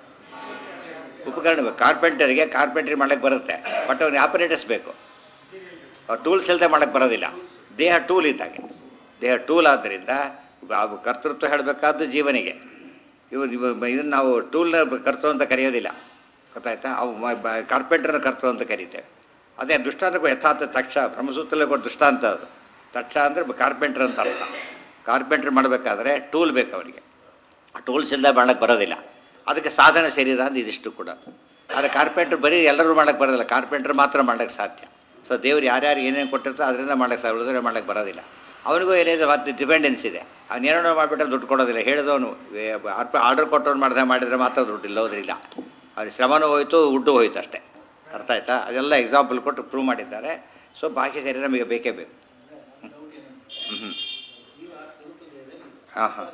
ಉಪಕರಣ ಬೇಕು ಕಾರ್ಪೆಂಟರ್ಗೆ ಕಾರ್ಪೆಂಟ್ರಿ ಮಾಡೋಕ್ಕೆ ಬರುತ್ತೆ ಬಟ್ ಅವ್ನಿಗೆ ಆಪರೇಟರ್ಸ್ ಬೇಕು ಟೂಲ್ಸ್ ಇಲ್ಲದೆ ಮಾಡೋಕ್ಕೆ ಬರೋದಿಲ್ಲ ದೇಹ ಟೂಲ್ ಇದ್ದಾಗೆ ದೇಹ ಟೂಲ್ ಆದ್ದರಿಂದ ಆ ಕರ್ತೃತ್ವ ಹೇಳಬೇಕಾದ್ದು ಜೀವನಿಗೆ ಇವು ಇದನ್ನು ನಾವು ಟೂಲ್ನ ಕರ್ತೃ ಅಂತ ಕರೆಯೋದಿಲ್ಲ ಗೊತ್ತಾಯ್ತಾ ಅವು ಕಾರ್ಪೆಂಟರ್ನ ಕರ್ತೃ ಅಂತ ಕರೀತೇವೆ ಅದೇ ದೃಷ್ಟಾಂತಕ್ಕೂ ಯಥಾರ್ಥ ತಕ್ಷ ಬ್ರಹ್ಮಸೂತ್ರಲ್ಲೇ ಕೊಟ್ಟು ದೃಷ್ಟಾಂತ ಅದು ತಕ್ಷ ಅಂದರೆ ಕಾರ್ಪೆಂಟರ್ ಅಂತ ಅರ್ಥ ಕಾರ್ಪೆಂಟ್ರ್ ಮಾಡಬೇಕಾದ್ರೆ ಟೂಲ್ ಬೇಕು ಅವರಿಗೆ ಆ ಟೂಲ್ಸ್ ಇಲ್ಲದೆ ಮಾಡೋಕ್ಕೆ ಬರೋದಿಲ್ಲ ಅದಕ್ಕೆ ಸಾಧನ ಶರೀರ ಅಂತ ಇದಿಷ್ಟು ಕೂಡ ಆದರೆ ಕಾರ್ಪೆಂಟ್ರ್ ಬರೀ ಎಲ್ಲರೂ ಮಾಡೋಕ್ಕೆ ಬರೋದಿಲ್ಲ ಕಾರ್ಪೆಂಟ್ರ್ ಮಾತ್ರ ಮಾಡೋಕ್ಕೆ ಸಾಧ್ಯ ಸೊ ದೇವ್ರು ಯಾರ್ಯಾರು ಏನೇನು ಕೊಟ್ಟಿರ್ತಾರೋ ಅದರಿಂದ ಮಾಡೋಕ್ಕೆ ಸಾಧ್ಯ ಉಳಿದ್ರೆ ಮಾಡೋಕ್ಕೆ ಬರೋದಿಲ್ಲ ಅವನಿಗೂ ಏನಿದೆ ಮತ್ತೆ ಡಿಪೆಂಡೆನ್ಸ್ ಇದೆ ಅವ್ನು ಏನೇನೋ ಮಾಡಿಬಿಟ್ರೆ ದುಡ್ಡು ಕೊಡೋದಿಲ್ಲ ಹೇಳಿದವನು ಆರ್ಡರ್ ಕೊಟ್ಟವ್ನು ಮಾಡ್ದೆ ಮಾಡಿದರೆ ಮಾತ್ರ ದುಡ್ಡು ಇಲ್ಲ ಹೋದ್ರಿಲ್ಲ ಅವ್ರಿಗೆ ಶ್ರಮನೂ ಹೋಯ್ತು ದುಡ್ಡು ಹೋಯ್ತು ಅಷ್ಟೇ ಅರ್ಥ ಆಯ್ತಾ ಅದೆಲ್ಲ ಎಕ್ಸಾಂಪಲ್ ಕೊಟ್ಟು ಪ್ರೂವ್ ಮಾಡಿದ್ದಾರೆ ಸೊ ಬಾಕಿ ಶರೀರ ನಮಗೆ ಬೇಕೇ ಬೇಕು ಹ್ಞೂ ಹ್ಞೂ ಜೀವ ಸ್ವರೂಪದೇಹದಲ್ಲಿ ಹಾಂ ಹಾಂ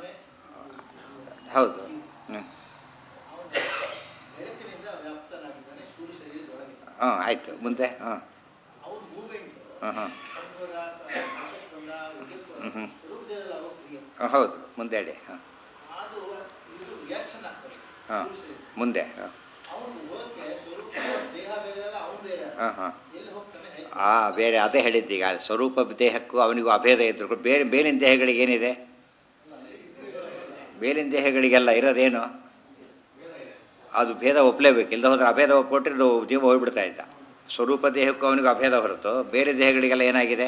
ಹೌದು ಹ್ಞೂ ಬೆಳಕಿನಿಂದ ವ್ಯಾಪ್ತನಾಗಿದ್ದಾನೆ ಸ್ಥೂಲ ಶರೀರದೊಳಗೆ ಹಾಂ ಆಯಿತು ಮುಂದೆ ಹಾಂ ಅವ್ರ ಮೂವ್ಮೆಂಟ್ ಹಾಂ ಹಾಂ ಸಂಪದ ಬಂದ ಇದಕ್ಕೂ ಹ್ಮ್ ಹ್ಮ್. ಸ್ವರೂಪದೇಹದಲ್ಲಿ ಅವ ಕ್ರಿಯೆ ಹಾಂ ಹೌದು ಮುಂದೆ ಹೇಳಿ ಹಾಂ ಅದು ಇದು ರಿಯಾಕ್ಷನ್ ಆಗ್ತದೆ ಹಾಂ ಮುಂದೆ ಹಾಂ ಅವನು ಓಕೆ ಸ್ವರೂಪ ದೇಹ ಬೇರೆ ಅಲ್ಲ ಅವನು ಬೇರೆ ಅಲ್ಲ. ಹಾಂ ಹಾಂ ಎಲ್ಲಿ ಹೋಗ್ತಾನೆ ಹೇಗೆ? ಆ ಬೇರೆ ಅದೇ ಹೇಳಿದ್ದೀಗ ಸ್ವರೂಪ ದೇಹಕ್ಕೂ ಅವನಿಗೂ ಅಭೇದ ಇದ್ರು ಕೂಡ ಬೇರೆ ಮೇಲಿನ ದೇಹಗಳಿಗೆ ಏನಿದೆ ಮೇಲಿನ ದೇಹಗಳಿಗೆಲ್ಲ ಇರೋದೇನು ಅದು ಭೇದ ಒಪ್ಪಲೇಬೇಕು ಇಲ್ಲದ ಹೋದ್ರೆ ಅಭೇದ ಒಪ್ಪಿಟ್ರೆ ಇದು ಜೀವ ಹೋಗ್ಬಿಡ್ತಾ ಇದ್ದ ಸ್ವರೂಪ ದೇಹಕ್ಕೂ ಅವನಿಗೂ ಅಭೇದ ಹೊರತು ಬೇರೆ ದೇಹಗಳಿಗೆಲ್ಲ ಏನಾಗಿದೆ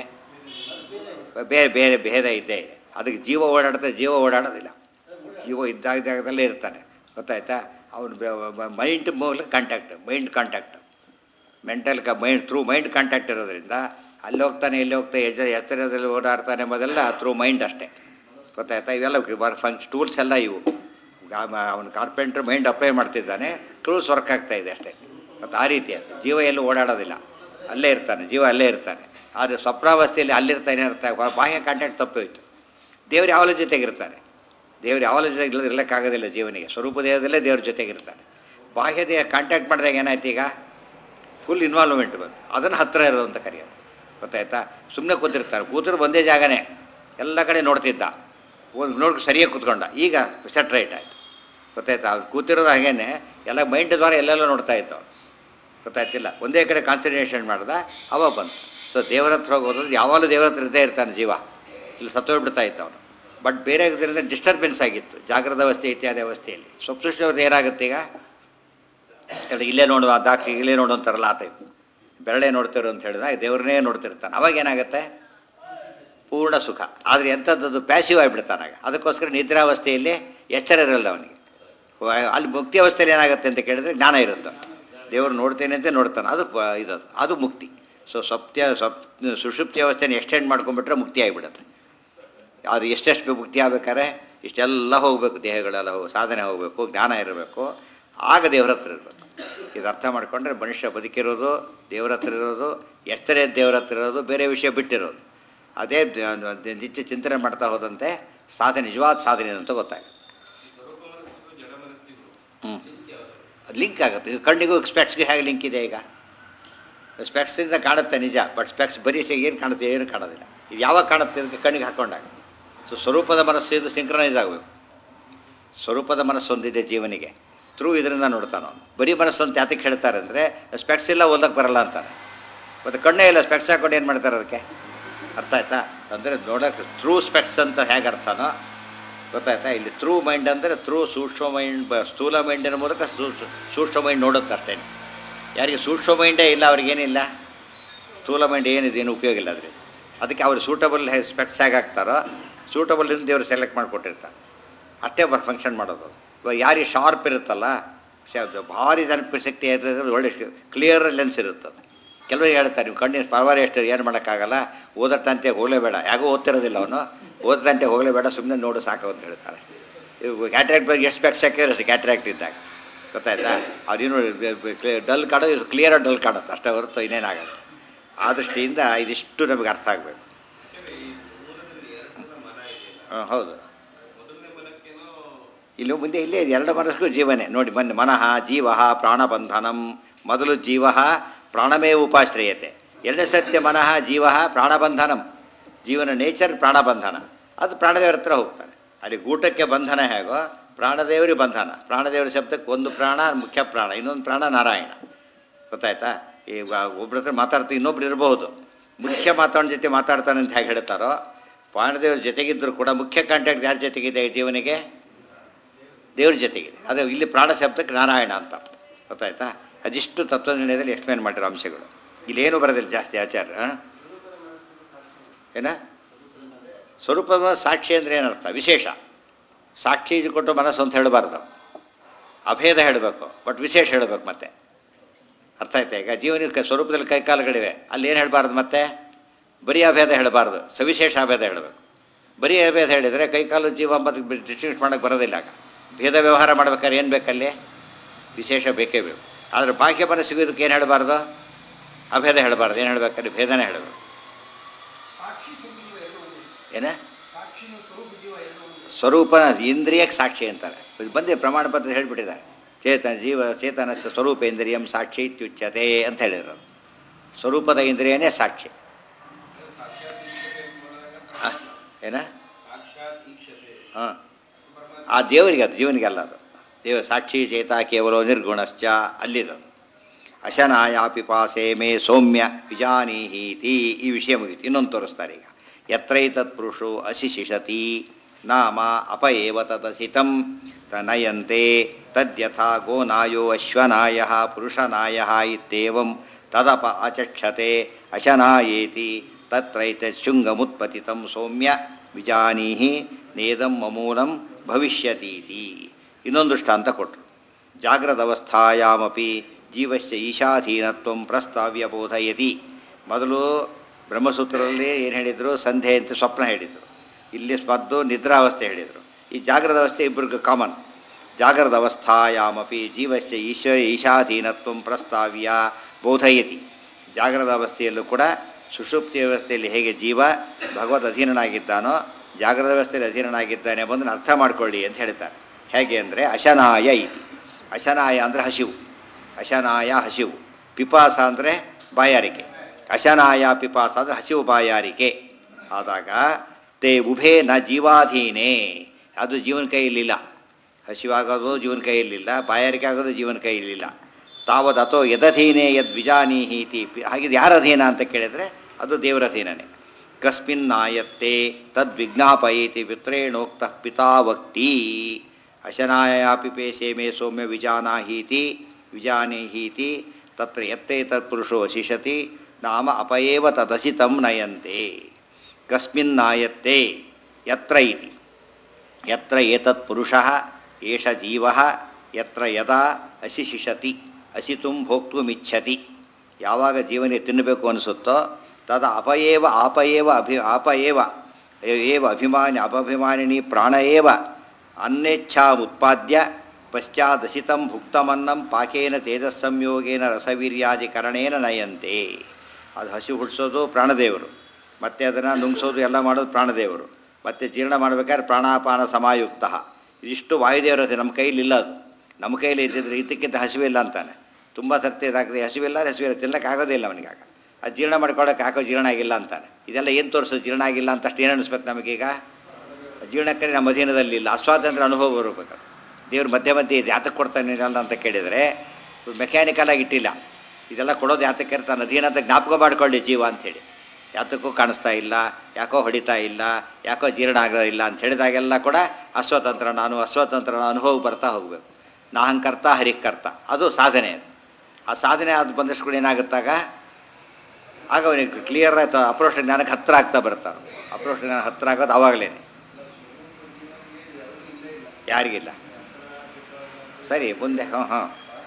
ಬೇರೆ ಬೇರೆ ಭೇದ ಇದ್ದೇ ಇದೆ ಅದಕ್ಕೆ ಜೀವ ಓಡಾಡ್ತಾ ಜೀವ ಓಡಾಡೋದಿಲ್ಲ ಜೀವ ಇದ್ದಾಗ ಜಾಗದಲ್ಲೇ ಇರ್ತಾನೆ ಗೊತ್ತಾಯ್ತಾ ಅವನು ಮೈಂಡ್ ಮೂಲಕ ಕಾಂಟ್ಯಾಕ್ಟ್ ಮೈಂಡ್ ಕಾಂಟ್ಯಾಕ್ಟ್ ಮೆಂಟಲ್ ಕ ಮೈಂಡ್ ಥ್ರೂ ಮೈಂಡ್ ಕಾಂಟ್ಯಾಕ್ಟ್ ಇರೋದ್ರಿಂದ ಅಲ್ಲಿ ಹೋಗ್ತಾನೆ ಇಲ್ಲಿ ಹೋಗ್ತಾನೆ ಎಜ ಎತ್ತರದಲ್ಲಿ ಓಡಾಡ್ತಾನೆ ಎಂಬುದೆಲ್ಲ ಥ್ರೂ ಮೈಂಡ್ ಅಷ್ಟೇ ಗೊತ್ತಾಯ್ತಾ ಇವೆಲ್ಲ ಫಂಕ್ಷ ಟೂಲ್ಸ್ ಎಲ್ಲ ಇವು ಅವನು ಕಾರ್ಪೆಂಟ್ರ್ ಮೈಂಡ್ ಅಪ್ಲೈ ಮಾಡ್ತಿದ್ದಾನೆ ಟೂಲ್ಸ್ ವರ್ಕ್ ಆಗ್ತಾ ಇದೆ ಅಷ್ಟೇ ಮತ್ತು ಆ ರೀತಿ ಅದು ಜೀವ ಎಲ್ಲೂ ಓಡಾಡೋದಿಲ್ಲ ಅಲ್ಲೇ ಇರ್ತಾನೆ ಜೀವ ಅಲ್ಲೇ ಇರ್ತಾನೆ ಆದರೆ ಸ್ವಪ್ನಾವಸ್ಥೆಯಲ್ಲಿ ಅಲ್ಲಿರ್ತಾನೆ ಇರ್ತಾನೆ ಬಾಹ್ಯ ಕಾಂಟ್ಯಾಕ್ಟ್ ತಪ್ಪೋಯ್ತು ದೇವ್ರು ಯಾವಾಗಲೂ ಜೊತೆಗಿರ್ತಾನೆ ದೇವ್ರು ಯಾವಾಗಲೂ ಜೊತೆಗೆ ಇಲ್ಲದೆ ಇರಲಿಕ್ಕಾಗೋದಿಲ್ಲ ಜೀವನಿಗೆ ಸ್ವರೂಪ ದೇಹದಲ್ಲೇ ದೇವ್ರ ಜೊತೆಗಿರ್ತಾನೆ ಬಾಹ್ಯ ದೇಹ ಕಾಂಟ್ಯಾಕ್ಟ್ ಮಾಡಿದಾಗ ಏನಾಯ್ತು ಈಗ ಫುಲ್ ಇನ್ವಾಲ್ವ್ಮೆಂಟ್ ಬಂತು ಅದನ್ನು ಹತ್ತಿರ ಇರೋದು ಅಂತ ಕರೆಯೋದು ಗೊತ್ತಾಯ್ತಾ ಸುಮ್ಮನೆ ಕೂತಿರ್ತಾರೆ ಕೂತರು ಒಂದೇ ಜಾಗನೇ ಎಲ್ಲ ಕಡೆ ನೋಡ್ತಿದ್ದ ಒಂದು ನೋಡಿ ಸರಿಯಾಗಿ ಕೂತ್ಕೊಂಡ ಈಗ ಸೆಟ್ ರೈಟ್ ಆಯಿತು ಗೊತ್ತಾಯ್ತಾ ಅವ್ರು ಕೂತಿರೋದು ಹಾಗೇನೆ ಎಲ್ಲ ಮೈಂಡ್ ದ್ವಾರ ಎಲ್ಲೆಲ್ಲೋ ನೋಡ್ತಾ ಇತ್ತು ಅವ್ನು ಗೊತ್ತಾಯ್ತಿಲ್ಲ ಒಂದೇ ಕಡೆ ಕಾನ್ಸಂಟ್ರೇಷನ್ ಮಾಡ್ದ ಅವ ಬಂತು ಸೊ ದೇವರ ಹತ್ರ ಹೋಗೋದು ಯಾವಾಗಲೂ ದೇವರ ಹತ್ರ ಇದ್ದೇ ಇರ್ತಾನೆ ಜೀವ ಇಲ್ಲಿ ಸತ್ತೋಗ್ಬಿಡ್ತಾ ಇತ್ತು ಅವನು ಬಟ್ ಬೇರೆ ಇದರಿಂದ ಡಿಸ್ಟರ್ಬೆನ್ಸ್ ಆಗಿತ್ತು ಜಾಗ್ರದ ಅವಸ್ಥೆ ಇತ್ಯಾದಿ ಅವಸ್ಥೆಯಲ್ಲಿ ಸ್ವಪ್ಸೃಷ್ಟಿಯವ್ರದ್ದು ಏನಾಗುತ್ತೆ ಈಗ ಹೇಳಿ ಇಲ್ಲೇ ನೋಡುವ ಡಾಕ್ಟ್ರಿಗೆ ಇಲ್ಲೇ ನೋಡು ಅಂತಾರಲ್ಲ ಆ ಟೈಪ್ ಬೆರಳೆ ನೋಡ್ತಿರು ಅಂತ ಹೇಳಿದಾಗ ದೇವ್ರನ್ನೇ ನೋಡ್ತಿರ್ತಾನೆ ಅವಾಗ ಏನಾಗುತ್ತೆ ಪೂರ್ಣ ಸುಖ ಆದರೆ ಎಂಥದ್ದು ಪ್ಯಾಸಿವ್ ಆಗಿಬಿಡ್ತಾನಾಗ ಅದಕ್ಕೋಸ್ಕರ ನಿದ್ರಾವಸ್ಥೆಯಲ್ಲಿ ಎಚ್ಚರ ಇರಲ್ಲ ಅವನಿಗೆ ವ- ಅಲ್ಲಿ ಮುಕ್ತಿ ಅವಸ್ಥೆಯಲ್ಲಿ ಏನಾಗುತ್ತೆ ಅಂತ ಕೇಳಿದ್ರೆ ಜ್ಞಾನ ಇರುತ್ತೆ ದೇವರು ನೋಡ್ತೇನೆ ಅಂತ ನೋಡ್ತಾನೆ ಅದು ಪ- ಇದದು ಅದು ಮುಕ್ತಿ ಸೊ ಸತ್ಯ ಸಪ್ ಸುಷುಪ್ತಿ ಅವಸ್ಥೆನ ಎಕ್ಸ್ಟೆಂಡ್ ಮಾಡ್ಕೊಂಡ್ಬಿಟ್ರೆ ಮುಕ್ತಿ ಆಗಿಬಿಡುತ್ತೆ ಅದು ಎಷ್ಟೆಷ್ಟು ಮುಕ್ತಿ ಆಗ್ಬೇಕಾದ್ರೆ ಇಷ್ಟೆಲ್ಲ ಹೋಗಬೇಕು ದೇಹಗಳೆಲ್ಲ ಹೋಗ್ ಸಾಧನೆ ಹೋಗಬೇಕು ಜ್ಞಾನ ಇರಬೇಕು ಆಗ ದೇವ್ರ ಹತ್ರ ಇರಬೇಕು ಇದು ಅರ್ಥ ಮಾಡ್ಕೊಂಡ್ರೆ ಮನುಷ್ಯ ಬದುಕಿರೋದು ದೇವ್ರ ಹತ್ರ ಇರೋದು ಎಚ್ಚರ ದೇವ್ರ ಹತ್ರ ಇರೋದು ಬೇರೆ ವಿಷಯ ಬಿಟ್ಟಿರೋದು ಅದೇ ದ- ದ- ನಿತ್ಯ ಚಿಂತನೆ ಮಾಡ್ತಾ ಹೋದಂತೆ ಸಾಧನೆ ನಿಜವಾದ ಸಾಧನೆ ಅಂತ ಗೊತ್ತಾಗುತ್ತೆ ಹ್ಞೂ ಅದು ಲಿಂಕ್ ಆಗುತ್ತೆ ಈಗ ಕಣ್ಣಿಗೂ ಸ್ಪೆಕ್ಸ್ಗೆ ಹೇಗೆ ಲಿಂಕ್ ಇದೆ ಈಗ ಸ್ಪೆಕ್ಸಿಂದ ಕಾಣುತ್ತೆ ನಿಜ ಬಟ್ ಸ್ಪೆಕ್ಸ್ ಬರೀ ಏನು ಕಾಣುತ್ತೆ ಏನು ಕಾಣೋದಿಲ್ಲ ಇದು ಯಾವಾಗ ಕಾಣುತ್ತೆ ಇದಕ್ಕೆ ಕಣ್ಣಿಗೆ ಹಾಕ್ಕೊಂಡಾಗ ಸೊ ಸ್ವರೂಪದ ಮನಸ್ಸು ಇದು ಸಿಂಕ್ರನೈಸ್ ಆಗಬೇಕು ಸ್ವರೂಪದ ಮನಸ್ಸು ಒಂದಿದೆ ಜೀವನಿಗೆ ಥ್ರೂ ಇದರಿಂದ ನೋಡ್ತಾನೆ ಅವನು ಬರೀ ಮನಸ್ಸು ಅಂತ ಯಾತಕ್ಕೆ ಹೇಳ್ತಾರೆ ಅಂದರೆ ಸ್ಪೆಕ್ಸ್ ಇಲ್ಲ ಓದಕ್ಕೆ ಬರಲ್ಲ ಅಂತಾರೆ ಮತ್ತು ಕಣ್ಣೇ ಇಲ್ಲ ಸ್ಪೆಕ್ಸ್ ಹಾಕೊಂಡು ಏನು ಮಾಡ್ತಾರೆ ಅದಕ್ಕೆ ಅರ್ಥ ಆಯ್ತಾ ಅಂದರೆ ನೋಡೋಕೆ ಥ್ರೂ ಸ್ಪೆಕ್ಸ್ ಅಂತ ಹೇಗೆ ಅರ್ಥನೋ ಗೊತ್ತಾಯ್ತಾ ಇಲ್ಲಿ ಥ್ರೂ ಮೈಂಡ್ ಅಂದರೆ ಥ್ರೂ ಸೂಕ್ಷ್ಮ ಮೈಂಡ್ ಬ ಸ್ಥೂಲ ಮೈಂಡಿನ ಮೂಲಕ ಸೂ- ಸೂಕ್ಷ್ಮ ಮೈಂಡ್ ನೋಡುತ್ತೆ ಅಷ್ಟೇ ಯಾರಿಗೆ ಸೂಕ್ಷ್ಮ ಮೈಂಡೇ ಇಲ್ಲ ಅವ್ರಿಗೇನಿಲ್ಲ ಸ್ಥೂಲ ಮೈಂಡ್ ಏನಿದೆ ಏನು ಉಪಯೋಗ ಇಲ್ಲ ಅದರಿಂದ ಅದಕ್ಕೆ ಅವ್ರು ಸೂಟಬಲ್ ಸ್ಪೆಕ್ಸ್ ಹೇಗೆ ಹಾಕ್ತಾರೋ ಸೂಟಬಲ್ ಇಂದ ದೇವರು ಸೆಲೆಕ್ಟ್ ಮಾಡಿಕೊಟ್ಟಿರ್ತಾರೆ ಅಷ್ಟೇ ಬ ಫಂಕ್ಷನ್ ಮಾಡೋದು ಇವಾಗ ಯಾರಿಗೆ ಶಾರ್ಪ್ ಇರುತ್ತಲ್ಲ ಶ- ಭಾರಿ ಶಕ್ತಿ ಇರ್ತದೆ ಒಳ್ಳೆ ಕ್ಲಿಯರ್ ಲೆನ್ಸ್ ಇರುತ್ತದೆ ಕೆಲವರು ಹೇಳ್ತಾರೆ ನೀವು ಕಣ್ಣಿನ ಪರವಾರ ಎಷ್ಟು ಏನು ಮಾಡೋಕ್ಕಾಗಲ್ಲ ಓದಟ್ಟಂತೆ ಹೋಗಲೇಬೇಡ ಯಾಕೋ ಓದ್ತಿರೋದಿಲ್ಲ ಅವನು ಓದದಂತೆ ಹೋಗಲೇಬೇಡ ಸುಮ್ಮನೆ ನೋಡು ಸಾಕು ಅಂತ ಹೇಳ್ತಾರೆ ಇವು ಕ್ಯಾಟ್ರಾಕ್ಟ್ ಬಗ್ಗೆ ಎಷ್ಟು ಸ್ಪೆಕ್ಸ್ ಹಾಕಿರುತ್ತೆ ಕ್ಯಾಟ್ರಾಕ್ಟ್ ಇದ್ದಾಗ ಗೊತ್ತಾಯ್ತಾ ಅದೇನು ಡಲ್ ಕಾಡೋದು ಕ್ಲಿಯರ್ ಡಲ್ ಕಾಣುತ್ತೆ ಅಷ್ಟೇ ಹೊರತು ಇನ್ನೇನಾಗಲ್ಲ ಆ ದೃಷ್ಟಿಯಿಂದ ಇದಿಷ್ಟು ನಮಗೆ ಅರ್ಥ ಆಗಬೇಕು ಹಾಂ ಹೌದು ಇಲ್ಲಿ ಮುಂದೆ ಇಲ್ಲೇ ಇದೆ ಎರಡು ಮನಸ್ಸಿಗೂ ಜೀವನೇ ನೋಡಿ ಬನ್ನಿ ಮನಃ ಜೀವ ಪ್ರಾಣಬಂಧನಂ ಮೊದಲು ಜೀವ ಪ್ರಾಣಮೇ ಉಪಾಶ್ರಯತೆ ಎರಡನೇ ಸತ್ಯ ಮನಃ ಜೀವ ಪ್ರಾಣಬಂಧನಂ ಜೀವನ ನೇಚರ್ ಪ್ರಾಣಬಂಧನ ಅದು ಪ್ರಾಣದೇವರ ಹತ್ರ ಹೋಗ್ತಾನೆ ಅಲ್ಲಿ ಗೂಟಕ್ಕೆ ಬಂಧನ ಹೇಗೋ ಪ್ರಾಣದೇವರಿಗೆ ಬಂಧನ ಪ್ರಾಣದೇವರ ಶಬ್ದಕ್ಕೆ ಒಂದು ಪ್ರಾಣ ಮುಖ್ಯ ಪ್ರಾಣ ಇನ್ನೊಂದು ಪ್ರಾಣ ನಾರಾಯಣ ಗೊತ್ತಾಯ್ತಾ ಈಗ ಒಬ್ರ ಹತ್ರ ಮಾತಾಡ್ತಾ ಇನ್ನೊಬ್ರು ಇರಬಹುದು ಮುಖ್ಯ ಮಾತಾಡೋ ಜೊತೆ ಮಾತಾಡ್ತಾನೆ ಅಂತ ಹೇಗೆ ಹೇಳ್ತಾರೋ ಪ್ರಾಣದೇವ್ರ ಜೊತೆಗಿದ್ದರೂ ಕೂಡ ಮುಖ್ಯ ಕಾಂಟ್ಯಾಕ್ಟ್ ಯಾರ ಜೊತೆಗಿದೆ ಜೀವನಿಗೆ ದೇವ್ರ ಜೊತೆಗಿದೆ ಅದು ಇಲ್ಲಿ ಪ್ರಾಣ ಶಬ್ದಕ್ಕೆ ನಾರಾಯಣ ಅಂತ ಅರ್ಥ. ಗೊತ್ತಾಯ್ತಾ ಅದಿಷ್ಟು ತತ್ವನಿರ್ಣಯದಲ್ಲಿ ಎಕ್ಸ್ಪ್ಲೇನ್ ಮಾಡಿರೋ ಅಂಶಗಳು ಇಲ್ಲೇನು ಬರೋದಿಲ್ಲ ಜಾಸ್ತಿ ಆಚಾರ ಆ? ಏನ ಸ್ವರೂಪದ ಸಾಕ್ಷಿ ಅಂದರೆ ಏನರ್ಥ ವಿಶೇಷ ಸಾಕ್ಷಿ ಕೊಟ್ಟು ಮನಸ್ಸು ಅಂತ ಹೇಳಬಾರ್ದು ಅಭೇದ ಹೇಳಬೇಕು ಬಟ್ ವಿಶೇಷ ಹೇಳಬೇಕು ಮತ್ತೆ ಅರ್ಥ ಆಯ್ತಾ ಈಗ ಜೀವನ ಸ್ವರೂಪದಲ್ಲಿ ಕೈಕಾಲುಗಳಿವೆ ಅಲ್ಲಿ ಏನು ಹೇಳಬಾರ್ದು ಮತ್ತೆ ಬರೀ ಅಭೇದ ಹೇಳಬಾರ್ದು ಸವಿಶೇಷ ಅಭೇದ ಹೇಳಬೇಕು ಬರೀ ಅಭೇದ ಹೇಳಿದರೆ ಕೈಕಾಲು ಜೀವ ಮತ್ತು ಡಿಸ್ಟಿಂಗ್ವಿಷ್ ಮಾಡೋಕ್ಕೆ ಬರೋದಿಲ್ಲ ಆಗ ಭೇದ ವ್ಯವಹಾರ ಮಾಡ್ಬೇಕಾದ್ರೆ ಏನು ಬೇಕಲ್ಲಿ ವಿಶೇಷ ಬೇಕೇ ಬೇಕು ಆದರೆ ಬಾಹ್ಯ ಮನಸ್ಸಿಗೆ ಇದಕ್ಕೆ ಏನು ಹೇಳಬಾರ್ದು ಅಭೇದ ಹೇಳಬಾರ್ದು ಏನು ಹೇಳಬೇಕಲ್ಲಿ ಭೇದನೇ ಹೇಳಬೇಕು ಸಾಕ್ಷಿ ಸುಮ್ಮನೆ ಎರಡು ಒಂದೇ ಏನ ಸಾಕ್ಷಿನೂ ಸ್ವರೂಪ ಜೀವ ಎರಡು ಒಂದೇ ಸ್ವರೂಪ ಇಂದ್ರಿಯಕ್ಕೆ ಸಾಕ್ಷಿ ಅಂತಾರೆ ಇದು ಬಂದೆ ಪ್ರಮಾಣ ಪತ್ರ ಹೇಳಿಬಿಟ್ಟಿದ್ದಾರೆ ಚೇತನ ಜೀವ ಚೇತನ ಸ್ವರೂಪ ಇಂದ್ರಿಯಂ ಸಾಕ್ಷಿ ಇತ್ಯುಚ್ಯತೆ ಅಂತ ಹೇಳಿದ್ರು ಸ್ವರೂಪದ ಇಂದ್ರಿಯನೇ ಸಾಕ್ಷಿ ಆ? ಏನ ಸಾಕ್ಷಾತ್ ಈಕ್ಷತೆ ಹಾಂ ಆ ದೇವರಿಗೆ ಅದು ಜೀವನಿಗೆ ಅಲ್ಲ ಅದು ದೇವ ಸಾಕ್ಷಿ ಚೇತ ಕೇವಲ ನಿರ್ಗುಣಶ್ಚ ಅಲ್ಲಿದು ಅಶನಾಯ ಪಿಪಾಸೆ ಮೇ ಸೌಮ್ಯ ವಿಜಾನೀಹೀತಿ ಈ ವಿಷಯ ಮುಗಿತು ಇನ್ನೊಂದು ತೋರಿಸ್ತಾರೆ ಈಗ ಯತ್ರೈತತ್ ಪುರುಷೋ ಅಶಿಶಿಷತಿ ನಾಮ ಅಪ ಏವ ತದಸಿತಂ ತನಯಂತೆ ತದ್ಯಥಾ ಗೋನಾಯೋ ಅಶ್ವನಾಯ ಪುರುಷನಾಯ ಇತ್ಯೇವಂ ತದಪ ಅಚಕ್ಷತೆ ಅಶನಾಯೇತಿ ತತ್ರೈತಶೃಂಗಮುತ್ಪತಿತಂ ಸೌಮ್ಯ ವಿಜಾನೀಹಿ ನೇದಂ ಮಮೂಲಂ ಭವಿಷ್ಯತೀತಿ ಇನ್ನೊಂದು ದೃಷ್ಟಾಂತ ಕೊಟ್ಟರು ಜಾಗ್ರದ ಅವಸ್ಥಾಯಾಮಪಿ ಜೀವಸ್ಯ ಈಶಾಧೀನತ್ವ ಪ್ರಸ್ತಾವ್ಯ ಬೋಧಯತಿ ಮೊದಲು ಬ್ರಹ್ಮಸೂತ್ರದಲ್ಲಿ ಏನು ಹೇಳಿದರು ಸಂಧೆ ಅಂತ ಸ್ವಪ್ನ ಹೇಳಿದರು ಇಲ್ಲಿ ಸ್ಪದ್ದು ನಿದ್ರಾವಸ್ಥೆ ಹೇಳಿದರು ಈ ಜಾಗ್ರದ ಅವಸ್ಥೆ ಇಬ್ಬರಿಗೂ ಕಾಮನ್ ಜಾಗ್ರದ ಅವಸ್ಥಾಯಾಮಪಿ ಜೀವಸ್ಯ ಈಶ್ವರ ಈಶಾಧೀನತ್ವ ಪ್ರಸ್ತಾವ್ಯ ಬೋಧಯತಿ ಜಾಗ್ರದ ಅವಸ್ಥೆಯಲ್ಲೂ ಕೂಡ ಸುಷುಪ್ತಿ ವ್ಯವಸ್ಥೆಯಲ್ಲಿ ಹೇಗೆ ಜೀವ ಭಗವದ್ ಅಧೀನನಾಗಿದ್ದಾನೋ ಜಾಗ್ರದ ವ್ಯವಸ್ಥೆಯಲ್ಲಿ ಅಧೀನನಾಗಿದ್ದಾನೆ ಎಂಬುದನ್ನು ಅರ್ಥ ಮಾಡ್ಕೊಳ್ಳಿ ಅಂತ ಹೇಳ್ತಾರೆ ಹೇಗೆ ಅಂದರೆ ಅಶನಾಯ ಇತಿ ಅಶನಾಯ ಅಂದರೆ ಹಸಿವು ಅಶನಾಯ ಹಸಿವು ಪಿಪಾಸ ಅಂದರೆ ಬಾಯಾರಿಕೆ ಅಶನಾಯ ಪಿಪಾಸ ಅಂದರೆ ಹಸಿವು ಬಾಯಾರಿಕೆ ಆದಾಗ ತೇ ಉಭೇ ನ ಜೀವಾಧೀನೇ ಅದು ಜೀವನ ಕೈಯಲ್ಲಿಲ್ಲ ಹಸಿವಾಗೋದು ಜೀವನ ಕೈಯಲ್ಲಿಲ್ಲ ಬಾಯಾರಿಕೆ ಆಗೋದು ಜೀವನ ಕೈಯಲ್ಲಿಲ್ಲ ತಾವದ್ ಅಥೋ ಯದಧೀನೇ ಯದ್ ವಿಜಾನೀಹೀತಿ ಹಾಗಿದ್ದು ಯಾರ ಅಧೀನ ಅಂತ ಕೇಳಿದರೆ ಅದು ದೇವರ ಅಧೀನನೇ ಕಸ್ಮಿನ್ ನಾಯತ್ತೆ ತದ್ ವಿಜ್ಞಾಪಯೇತಿ ಪಿತ್ರೇಣೋಕ್ತ ಪಿತಾವಕ್ತಿ ಅಶನಾಯಾಪಿ ಪೇಶೆ ಮೇ ಸೌಮ್ಯ ವಿಜಾನಾಹೀತಿ ವಿಜಾನೀಹೀತಿ ತತ್ರ ಯತ್ತೇ ತತ್ಪುರುಷೋ ಶಿಷತಿ ನಾಮ ಅಪಯೇವ ತದಸಿತಂ ನಯಂತೆ ಕಸ್ಮಿನ್ ನಾಯತ್ತೆ ಯತ್ರ ಇತಿ ಯತ್ರ ಏತತ್ ಪುರುಷಃ ಏಷ ಜೀವಃ ಯತ್ರ ಯದಾ ಅಶಿಶಿಷತಿ ಅಸಿತುಂ ಭೋಕ್ತುಮಿಚ್ಛತಿ ಯಾವಾಗ ಜೀವನಿಗೆ ತಿನ್ನಬೇಕು ಅನಿಸುತ್ತೋ ತದ ಅಪಯೇವ ಆಪಯೇವ ಅಭಿ ಆಪಯೇವ ಏವ ಅಭಿಮಾನಿ ಅಪಭಿಮಾನಿನಿ ಪ್ರಾಣ ಏವ ಅನ್ನೇಚ್ಛಾಮುತ್ಪಾದ್ಯ ಪಶ್ಚಾದಸಿತಂ ಭುಕ್ತಮನ್ನಂ ಪಾಕೇನ ತೇಜಸ್ಸಂಯೋಗೇನ ರಸವೀರ್ಯಾದಿಕರಣೇನ ನಯಂತೆ ಅದು ಹಸಿ ಹುಟ್ಟಿಸೋದು ಪ್ರಾಣದೇವರು ಮತ್ತು ಅದನ್ನು ನುಂಗಿಸೋದು ಎಲ್ಲ ಮಾಡೋದು ಪ್ರಾಣದೇವರು ಮತ್ತು ಜೀರ್ಣ ಮಾಡಬೇಕಾದ್ರೆ ಪ್ರಾಣಾಪಾನ ಸಮಾಯುಕ್ತ ಇದಿಷ್ಟು ವಾಯುದೇವರ ಹತ್ರ ನಮ್ಮ ಕೈಲಿಲ್ಲ ಅದು ನಮ್ಮ ಕೈಲಿ ಇದ್ದಿದ್ರೆ ಇದಕ್ಕಿಂತ ಹಸಿವಿಲ್ಲ ಅಂತಾನೆ ತುಂಬ ಸರ್ತಿ ಇದಾಗ್ತದೆ ಹಸಿವಿಲ್ಲ ಹಸಿವಿಲ್ಲ ತಿನ್ನಕ್ಕೆ ಆಗೋದೇ ಇಲ್ಲ ಅವನಿಗಾಗ ಅದು ಜೀರ್ಣ ಮಾಡ್ಕೊಳ್ಳೋಕೆ ಹಾಕೋ ಜೀರ್ಣ ಆಗಿಲ್ಲ ಅಂತಾನೆ ಇದೆಲ್ಲ ಏನು ತೋರಿಸೋದು ಜೀರ್ಣ ಆಗಿಲ್ಲ ಅಂತ ಅಷ್ಟು ಏನು ಅನಿಸ್ಬೇಕು ನಮಗೀಗ ಜೀರ್ಣಕ್ಕೆ ನಮ್ಮ ಅಧೀನದಲ್ಲಿ ಇಲ್ಲ ಅಸ್ವಾತಂತ್ರ್ಯ ಅನುಭವ ಬರಬೇಕು ದೇವ್ರು ಮಧ್ಯೆ ಮಧ್ಯೆ ಇದು ಯಾತಕ್ಕೆ ಕೊಡ್ತಾನೆ ಇರಲ್ಲ ಅಂತ ಕೇಳಿದರೆ ಮೆಕ್ಯಾನಿಕಲ್ ಆಗಿ ಇಟ್ಟಿಲ್ಲ ಇದೆಲ್ಲ ಕೊಡೋದು ಯಾತಕ್ಕೆ ತನ್ನ ಅಧೀನ ಅಂತ ಜ್ಞಾಪಕ ಮಾಡ್ಕೊಳ್ಳಿ ಜೀವ ಅಂಥೇಳಿ ಯಾತಕ್ಕೂ ಕಾಣಿಸ್ತಾ ಇಲ್ಲ ಯಾಕೋ ಹೊಡಿತಾ ಇಲ್ಲ ಯಾಕೋ ಜೀರ್ಣ ಆಗೋದಿಲ್ಲ ಅಂತ ಹೇಳಿದಾಗೆಲ್ಲ ಕೂಡ ಅಸ್ವತಂತ್ರ ನಾನು ಅಸ್ವತಂತ್ರ ಅನುಭವ ಬರ್ತಾ ಹೋಗಬೇಕು ನಾಹಂಕರ್ತ ಹರಿಕರ್ತ ಅದು ಸಾಧನೆ ಅದು ಆ ಸಾಧನೆ ಅದು ಬಂದಷ್ಟು ಕೂಡ ಏನಾಗುತ್ತಾಗ ಆಗ ಅವನಿಗೆ ಕ್ಲಿಯರ್ ಆಯ್ತು ಅಪ್ರೋಷ ಜ್ಞಾನಕ್ಕೆ ಹತ್ತಿರ ಆಗ್ತಾ ಬರ್ತಾನೆ ಅಪ್ರೋಷ ಜ್ಞಾನ ಹತ್ತಿರ ಆಗೋದು ಆವಾಗಲೇ ಯಾರಿಗಿಲ್ಲ ಸರಿ ಮುಂದೆ ಹಾಂ ಹಾಂ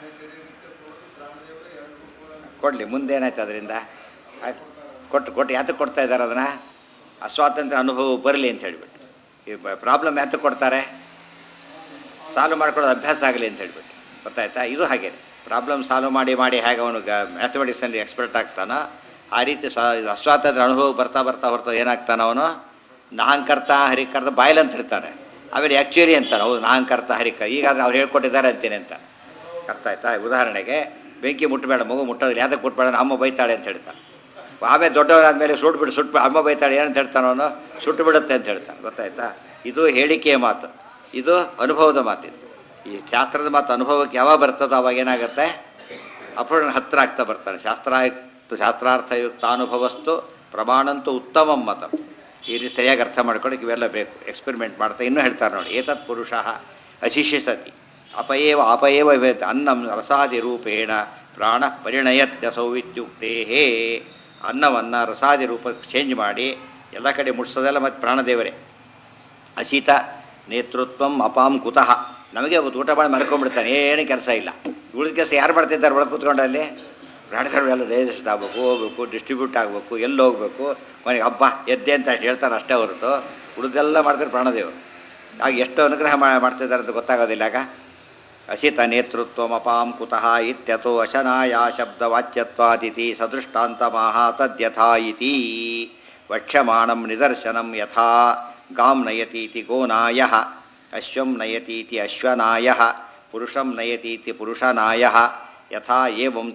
ಕೊಡಲಿ ಮುಂದೆ ಏನಾಯ್ತು ಅದರಿಂದ ಆಯ್ತು ಕೊಟ್ಟು ಕೊಟ್ಟು ಯಾತಕ್ಕೆ ಕೊಡ್ತಾ ಇದ್ದಾರೆ ಅದನ್ನು ಅಸ್ವಾತಂತ್ರ್ಯ ಅನುಭವ ಬರಲಿ ಅಂತ ಹೇಳಿಬಿಟ್ಟು ಈ ಪ್ರಾಬ್ಲಮ್ ಯಾತಕ್ಕೆ ಕೊಡ್ತಾರೆ ಸಾಲ್ವ್ ಮಾಡ್ಕೊಳ್ಳೋದು ಅಭ್ಯಾಸ ಆಗಲಿ ಅಂತ ಹೇಳ್ಬಿಟ್ಟು ಗೊತ್ತಾಯ್ತಾ ಇದು ಹಾಗೆ ಪ್ರಾಬ್ಲಮ್ ಸಾಲ್ವ್ ಮಾಡಿ ಮಾಡಿ ಹೇಗೆ ಅವನು ಗ ಮ್ಯಾಥಮೆಟಿಕ್ಸಲ್ಲಿ ಎಕ್ಸ್ಪರ್ಟ್ ಆಗ್ತಾನೋ ಆ ರೀತಿ ಸ ಅಸ್ವಾತಂತ್ರ್ಯ ಅನುಭವ ಬರ್ತಾ ಬರ್ತಾ ಬರ್ತಾ ಏನಾಗ್ತಾನೆ ಅವನು ನಾಹಂಕರ್ತ ಹರಿಕರ್ತ ಬಾಯ್ಲ್ ಅಂತ ಇರ್ತಾನೆ ಆಮೇಲೆ ಆ್ಯಕ್ಚುಲಿ ಅಂತಾನೆ ಹೌದು ನಾಹಂಕರ್ತ ಹರಿಕ ಈಗಾದ್ರೆ ಅವ್ರು ಹೇಳ್ಕೊಟ್ಟಿದ್ದಾರೆ ಅಂತೀನಿ ಅಂತ ಅರ್ಥ ಆಯ್ತಾ ಉದಾಹರಣೆಗೆ ಬೆಂಕಿ ಮುಟ್ಟಬೇಡ ಮಗು ಮುಟ್ಟೋದಿಲ್ಲ ಯಾತಕ್ಕೆ ಮುಟ್ಟಬೇಡ ಅಮ್ಮ ಬೈತಾಳೆ ಅಂತ ಹೇಳ್ತಾನೆ ಆಮೇಲೆ ದೊಡ್ಡವರಾದ್ಮೇಲೆ ಸುಟ್ಟು ಬಿಡು ಸುಟ್ಟು ಅಮ್ಮ ಬೈತಾಳೆ ಏನಂತ ಹೇಳ್ತಾನೆ ಅವನು ಸುಟ್ಟು ಬಿಡುತ್ತೆ ಅಂತ ಹೇಳ್ತಾನೆ ಗೊತ್ತಾಯ್ತಾ ಇದು ಹೇಳಿಕೆಯ ಮಾತು ಇದು ಅನುಭವದ ಮಾತಿದು ಈ ಶಾಸ್ತ್ರದ ಮಾತು ಅನುಭವಕ್ಕೆ ಯಾವಾಗ ಬರ್ತದೋ ಅವಾಗ ಏನಾಗುತ್ತೆ ಅಪೂರ್ಣ ಹತ್ತಿರ ಆಗ್ತಾ ಬರ್ತಾನೆ ಶಾಸ್ತ್ರಾಯುಕ್ತ ಶಾಸ್ತ್ರಾರ್ಥಯುಕ್ತ ಅನುಭವಸ್ತು ಪ್ರಮಾಣಂತೂ ಉತ್ತಮಂ ಮತ ಈ ರೀತಿ ಸರಿಯಾಗಿ ಅರ್ಥ ಮಾಡ್ಕೊಳ್ಳೋಕೆ ಇವೆಲ್ಲ ಬೇಕು ಎಕ್ಸ್ಪೆರಿಮೆಂಟ್ ಮಾಡ್ತಾ ಇನ್ನೂ ಹೇಳ್ತಾರೆ ನೋಡಿ ಏತತ್ ಪುರುಷ ಅಶಿಷಿಸತಿ ಅಪಯೇವ ಅಪಯೇವ ವೇದ ಅನ್ನಂ ರಸಾದಿ ರೂಪೇಣ ಪ್ರಾಣ ಪರಿಣಯತ್ಯಸೌ ಇತ್ಯುಕ್ತೇ ಅನ್ನವನ್ನು ರಸಾದಿ ರೂಪಕ್ಕೆ ಚೇಂಜ್ ಮಾಡಿ ಎಲ್ಲ ಕಡೆ ಮುಟ್ಸೋದೆಲ್ಲ ಮತ್ತು ಪ್ರಾಣದೇವರೇ ಅಶೀತ ನೇತೃತ್ವಂ ಅಪಾಂ ಕುತಃ ನಮಗೆ ಅವತ್ತು ಊಟ ಮಾಡಿ ಮಲ್ಕೊಂಡ್ಬಿಡ್ತಾನೆ ಏನು ಕೆಲಸ ಇಲ್ಲ ಉಳಿದ ಕೆಲಸ ಯಾರು ಮಾಡ್ತಿದ್ದಾರೆ ಒಳಗೆ ಕೂತ್ಕೊಂಡು ಅಲ್ಲಿ ಪ್ರಾಣದೇವರು ಎಲ್ಲ ಡೈಜೆಸ್ಟ್ ಆಗಬೇಕು ಹೋಗ್ಬೇಕು ಡಿಸ್ಟ್ರಿಬ್ಯೂಟ್ ಆಗಬೇಕು ಎಲ್ಲಿ ಹೋಗಬೇಕು ಮನೆಗೆ ಹಬ್ಬ ಎದ್ದೆ ಅಂತ ಹೇಳ್ತಾರೆ ಅಷ್ಟೇ ಹೊರತು ಉಳಿದೆಲ್ಲ ಮಾಡ್ತಾರೆ ಪ್ರಾಣದೇವರು ಆಗ ಎಷ್ಟು ಅನುಗ್ರಹ ಮಾ ಮಾಡ್ತಿದ್ದಾರೆ ಅಂತ ಗೊತ್ತಾಗೋದಿಲ್ಲ ಆಗ ಅಸಿತ ನೇತೃತ್ವಮಪಾಂ ಕುತಃ ಇತ್ಯಥೋ ಅಶನಾಯ ಶಬ್ದವಾಚ್ಯತ್ವಾದಿತಿ ಸದೃಷ್ಟಾಂತಮಾಹ ತದ್ಯಥಾ ಇತಿ ವಕ್ಷ್ಯಮಾಣಂ ನಿದರ್ಶನಂ ಯಥಾ ಗಾಂ ನಯತೀತಿ ಗೋನಾಯ ಅಶ್ವಂ ನಯತೀತಿ ಅಶ್ವನಾಯ ಪುರುಷಂ ನಯತೀತಿ ಪುರುಷನಾಯ ಯಥಾ ಏವಂ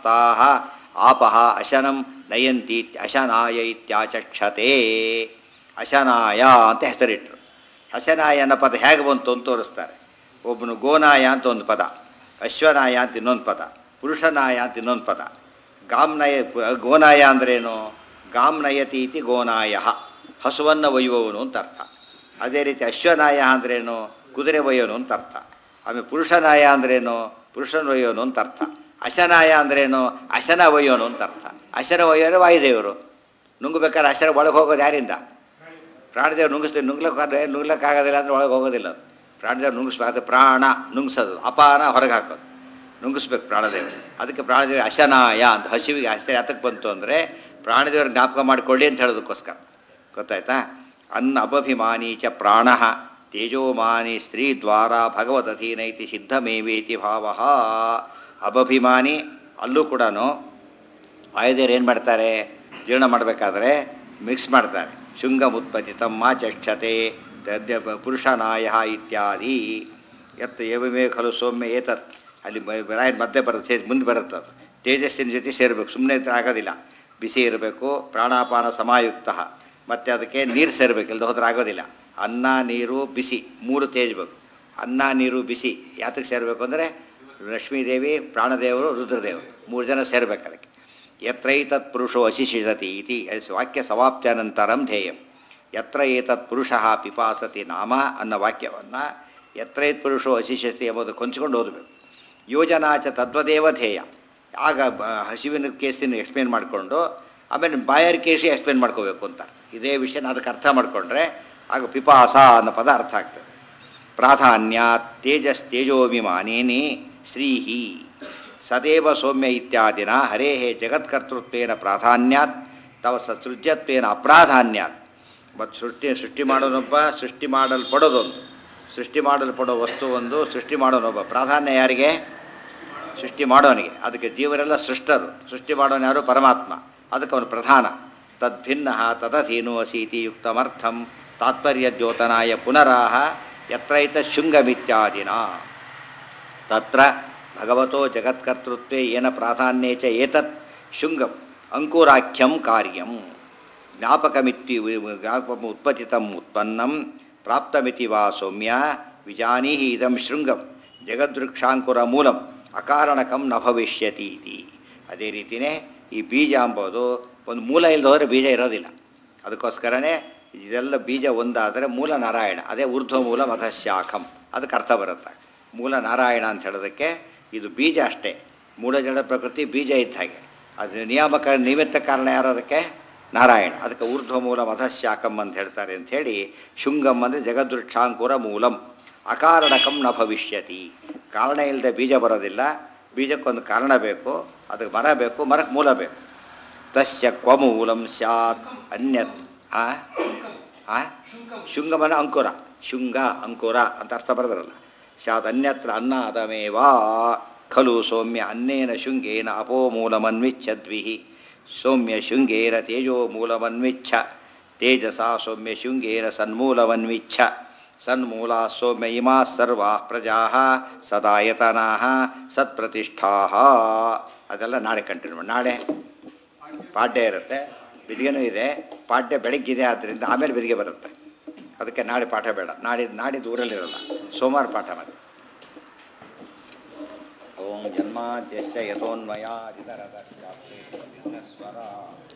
ತದಪಸ್ತಾಹ ಆಪಃ ಅಶನಂ ನಯಂತೀತಿ ಅಶನಾಯ ಇತ್ಯಾಚಕ್ಷತೆ ಅಶನಾಯ ಅಂತ ಹೆಸರಿಟ್ಟರು ಹಸನಾಯ ಅನ್ನೋ ಪದ ಹೇಗೆ ಬಂತು ಅಂತ ತೋರಿಸ್ತಾರೆ ಒಬ್ಬನು ಗೋನಾಯ ಅಂತ ಒಂದು ಪದ ಅಶ್ವನಾಯ ಅಂತ ಇನ್ನೊಂದು ಪದ ಪುರುಷನಾಯ ಅಂತ ಇನ್ನೊಂದು ಪದ ಗಾಮ್ನಯ ಗೋನಾಯ ಅಂದ್ರೇನು ಗಾಮ್ನಯತಿ ಇತಿ ಗೋನಾಯ ಹಸುವನ್ನು ಒಯ್ಯುವವನು ಅಂತ ಅರ್ಥ ಅದೇ ರೀತಿ ಅಶ್ವನಾಯ ಅಂದ್ರೇನು ಕುದುರೆ ಒಯ್ಯೋನು ಅಂತ ಅರ್ಥ ಆಮೇಲೆ ಪುರುಷನಾಯ ಅಂದ್ರೇನು ಪುರುಷನ ಒಯ್ಯೋನು ಅಂತ ಅರ್ಥ ಅಶನಾಯ ಅಂದ್ರೇನು ಅಶನ ಒಯ್ಯೋನು ಅಂತ ಅರ್ಥ ಅಶನ ಒಯ್ಯೋರು ವಾಯುದೇವರು ನುಂಗಬೇಕಾದ್ರೆ ಅಶನ ಒಳಗೆ ಹೋಗೋದು ಯಾರಿಂದ ಪ್ರಾಣದೇವ್ರು ನುಂಗಿಸ್ತೀವಿ ನುಂಗ್ಲಕ್ಕಾದ್ರೆ ನುಂಗ್ಲಕ್ಕಾಗೋದಿಲ್ಲ ಅಂದ್ರೆ ಒಳಗೆ ಹೋಗೋದಿಲ್ಲ ಅದು ಪ್ರಾಣದೇವ್ರು ನುಂಗಿಸ್ಬೇಕು ಅದು ಪ್ರಾಣ ನುಂಗಿಸೋದು ಅಪಾನ ಹೊರಗೆ ಹಾಕೋದು ನುಂಗಿಸ್ಬೇಕು ಪ್ರಾಣದೇವರು ಅದಕ್ಕೆ ಪ್ರಾಣದೇವರು ಅಶನಾಯ ಅಂತ ಹಸಿವಿಗೆ ಅಷ್ಟೇ ಯಾತಕ್ಕೆ ಬಂತು ಅಂದರೆ ಪ್ರಾಣದೇವ್ರ ಜ್ಞಾಪಕ ಮಾಡಿಕೊಳ್ಳಿ ಅಂತ ಹೇಳೋದಕ್ಕೋಸ್ಕರ ಗೊತ್ತಾಯ್ತಾ ಅನ್ನ ಅಪಭಿಮಾನಿ ಚ ಪ್ರಾಣ ತೇಜೋಮಾನಿ ಸ್ತ್ರೀ ದ್ವಾರ ಭಗವದಧೀನೈತಿ ಸಿದ್ಧಮೇವೇತಿ ಭಾವ ಅಪಭಿಮಾನಿ ಅಲ್ಲೂ ಕೂಡ ವಾಯುದೇವರು ಏನು ಮಾಡ್ತಾರೆ ಜೀರ್ಣ ಮಾಡಬೇಕಾದ್ರೆ ಮಿಕ್ಸ್ ಮಾಡ್ತಾರೆ ಶೃಂಗಮುತ್ಪತ್ತಿ ತಮ್ಮ ಚಕ್ಷತೆ ತದ್ಯ ಪುರುಷನಾಯ ಇತ್ಯಾದಿ ಎತ್ತ ಏವಮೇ ಖಲು ಸೌಮ್ಯ ಏತತ್ ಅಲ್ಲಿ ರಾಯನ ಮಧ್ಯೆ ಬರುತ್ತೆ ಸೇ ಮುಂದೆ ಬರುತ್ತೆ ಅದು ತೇಜಸ್ಸಿನ ಜೊತೆ ಸೇರಬೇಕು ಸುಮ್ಮನೆ ಆಗೋದಿಲ್ಲ ಬಿಸಿ ಇರಬೇಕು ಪ್ರಾಣಾಪಾನ ಸಮಾಯುಕ್ತ ಮತ್ತು ಅದಕ್ಕೆ ನೀರು ಸೇರಬೇಕು ಇಲ್ಲದ ಹೋದ್ರೆ ಆಗೋದಿಲ್ಲ ಅನ್ನ ನೀರು ಬಿಸಿ ಮೂರು ತೇಜ್ಬೇಕು ಅನ್ನ ನೀರು ಬಿಸಿ ಯಾತಕ್ಕೆ ಸೇರಬೇಕು ಅಂದರೆ ಲಕ್ಷ್ಮೀದೇವಿ ಪ್ರಾಣದೇವರು ರುದ್ರದೇವರು ಮೂರು ಜನ ಸೇರಬೇಕು ಅದಕ್ಕೆ ಯತ್ರೈತತ್ ಪುರುಷೋ ಅಶಿಷಿಷತಿ ಇತಿ ವಾಕ್ಯ ಸಮಾಪ್ತ್ಯನಂತರಂ ಧ್ಯೇಯಂ ಯತ್ರ ಏತತ್ ಪುರುಷ ಪಿಪಾಸತಿ ನಾಮ ಅನ್ನೋ ವಾಕ್ಯವನ್ನು ಯತ್ರೈತ್ ಪುರುಷೋ ಅಶಿಷತಿ ಎಂಬುದು ಕೊಂಚ್ಕೊಂಡು ಓದಬೇಕು ಯೋಜನಾಚ ತದ್ವದೇವ ಧ್ಯೇಯ ಆಗ ಬ ಹಸಿವಿನ ಕೇಸಿನ ಎಕ್ಸ್ಪ್ಲೇನ್ ಮಾಡಿಕೊಂಡು ಆಮೇಲೆ ಬಾಯರ್ ಕೇಸಿ ಎಕ್ಸ್ಪ್ಲೇನ್ ಮಾಡ್ಕೋಬೇಕು ಅಂತ ಇದೇ ವಿಷಯನ ಅದಕ್ಕೆ ಅರ್ಥ ಮಾಡಿಕೊಂಡ್ರೆ ಆಗ ಪಿಪಾಸ ಅನ್ನೋ ಪದ ಅರ್ಥ ಆಗ್ತದೆ ಪ್ರಾಧಾನ್ಯ ತೇಜಸ್ ತೇಜೋಭಿಮಾನೇನಿ ಶ್ರೀಹಿ ಸದೇವ ಸೌಮ್ಯ ಇತ್ಯಾದಿನ ಹರೇ ಜಗತ್ಕರ್ತೃತ್ವೇನ ಪ್ರಾಧಾನ್ಯಾತ್ ತವ ಸೃಜ್ಯತ್ವೇನ ಅಪ್ರಾಧಾನ್ಯಾತ್ ಮತ್ತು ಸೃಷ್ಟಿ ಸೃಷ್ಟಿ ಮಾಡೋನೊಬ್ಬ ಸೃಷ್ಟಿ ಮಾಡಲ್ಪಡೋದೊಂದು ಸೃಷ್ಟಿ ಮಾಡಲ್ಪಡೋ ವಸ್ತು ಒಂದು ಸೃಷ್ಟಿ ಮಾಡೋನೊಬ್ಬ ಪ್ರಾಧಾನ್ಯ ಯಾರಿಗೆ ಸೃಷ್ಟಿ ಮಾಡೋನಿಗೆ ಅದಕ್ಕೆ ಜೀವರೆಲ್ಲ ಸೃಷ್ಟರು ಸೃಷ್ಟಿ ಮಾಡೋನು ಯಾರು ಪರಮಾತ್ಮ ಅದಕ್ಕೆ ಅವನು ಪ್ರಧಾನ ತದ್ಭಿನ್ನ ತದಧೀನು ಅಸೀತಿ ಯುಕ್ತಮರ್ಥಂ ತಾತ್ಪರ್ಯ ದ್ಯೋತನಾಯ ಪುನರಾಹ ಯತ್ರೈತ ಶೃಂಗಮಿತ್ಯಾದಿನ ತತ್ರ ಭಗವತೋ ಜಗತ್ಕರ್ತೃತ್ವೇ ಏನ ಪ್ರಾಧಾನ್ಯೇ ಚ ಏತತ್ ಶೃಂಗಂ ಅಂಕುರಾಖ್ಯಂ ಕಾರ್ಯಂ ಜ್ಞಾಪಕಮಿತಿ ಜ್ಞಾಪಕಂ ಉತ್ಪತಿತಂ ಉತ್ಪನ್ನಂ ಪ್ರಾಪ್ತಮಿತಿ ವಾ ಸೌಮ್ಯ ವಿಜಾನೀಹಿ ಇದಂ ಶೃಂಗಂ ಜಗದ್ವೃಕ್ಷಾಂಕುರ ಮೂಲಂ ಅಕಾರಣಕಂ ನ ಭವಿಷ್ಯತಿ ಇತಿ ಅದೇ ರೀತಿಯೇ ಈ ಬೀಜ ಅಂಬೋದು ಒಂದು ಮೂಲ ಇಲ್ಲದೆ ಹೋದರೆ ಬೀಜ ಇರೋದಿಲ್ಲ ಅದಕ್ಕೋಸ್ಕರನೇ ಇದೆಲ್ಲ ಬೀಜ ಒಂದಾದರೆ ಮೂಲ ನಾರಾಯಣ ಅದೇ ಊರ್ಧ್ವ ಮೂಲ ಮತಶಾಖಂ ಅದಕ್ಕೆ ಅರ್ಥ ಬರುತ್ತೆ ಮೂಲ ನಾರಾಯಣ ಅಂತ ಹೇಳೋದಕ್ಕೆ ಇದು ಬೀಜ ಅಷ್ಟೇ ಮೂಲ ಜಡ ಪ್ರಕೃತಿ ಬೀಜ ಇದ್ದ ಹಾಗೆ ಅದು ನಿಯಾಮಕ ನಿಮಿತ್ತ ಕಾರಣ ಯಾರು ಅದಕ್ಕೆ ನಾರಾಯಣ ಅದಕ್ಕೆ ಊರ್ಧ್ವ ಮೂಲ ಮತಶಾಖಂ ಅಂತ ಹೇಳ್ತಾರೆ ಅಂಥೇಳಿ ಶುಂಗಂ ಅಂದರೆ ಜಗದೃಕ್ಷಾಂಕುರ ಮೂಲಂ ಅಕಾರಣಕಂ ನ ಭವಿಷ್ಯತಿ ಕಾರಣ ಇಲ್ಲದೆ ಬೀಜ ಬರೋದಿಲ್ಲ ಬೀಜಕ್ಕೊಂದು ಕಾರಣ ಬೇಕು ಅದಕ್ಕೆ ಮರ ಬೇಕು ಮರಕ್ಕೆ ಮೂಲ ಬೇಕು ತಸ್ಯ ಕ್ವಮೂಲಂ ಸ್ಯಾತ್ ಅನ್ಯತ್ ಆ ಆ ಶುಂಗಮನ ಅಂಕುರ ಶುಂಗ ಅಂಕುರ ಅಂತ ಅರ್ಥ ಬರೆದ್ರಲ್ಲ ಸ್ಯಾತ್ ಅನ್ಯತ್ರ ಅನ್ನ ಅದಮೇವಾ ಖಲು ಸೌಮ್ಯ ಅನ್ನೇನ ಶೃಂಗೇನ ಅಪೋ ಮೂಲಮನ್ವಿಚ್ಛದ್ವಿ ಸೌಮ್ಯ ಶೃಂಗೇನ ತೇಜೋ ಮೂಲಮನ್ವಿಚ್ಛ ತೇಜಸ ಸೌಮ್ಯ ಶೃಂಗೇನ ಸನ್ಮೂಲಮನ್ವಿಚ್ಛ ಸನ್ಮೂಲ ಸೌಮ್ಯ ಇಮಾ ಸರ್ವಾ ಪ್ರಜಾ ಸದಾಯತನಾ ಸತ್ಪ್ರತಿಷ್ಠಾ ಅದೆಲ್ಲ ನಾಳೆ ಕಂಟಿನ್ಯೂ ಮಾಡಿ ನಾಳೆ ಪಾಠ್ಯ ಇರುತ್ತೆ ಬಿದಿಗೆನೂ ಇದೆ ಪಾಠ್ಯ ಬೆಳಗ್ಗಿದೆ ಆದ್ದರಿಂದ ಆಮೇಲೆ ಬಿದಿಗೆ ಬರುತ್ತೆ ಅದಕ್ಕೆ ನಾಳೆ ಪಾಠ ಬೇಡ ನಾಡಿದ್ದು ನಾಡಿದ್ದು ಊರಲ್ಲಿರಲ್ಲ ಸೋಮವಾರ ಪಾಠ ಮಾಡಿ ಓಂ ಜನ್ಮಾದ್ಯಸ್ಯ ಯಥೋನ್ಮಯಾದಿತರತಶ್ಚಾಪ್ತೇ ಸ್ವರ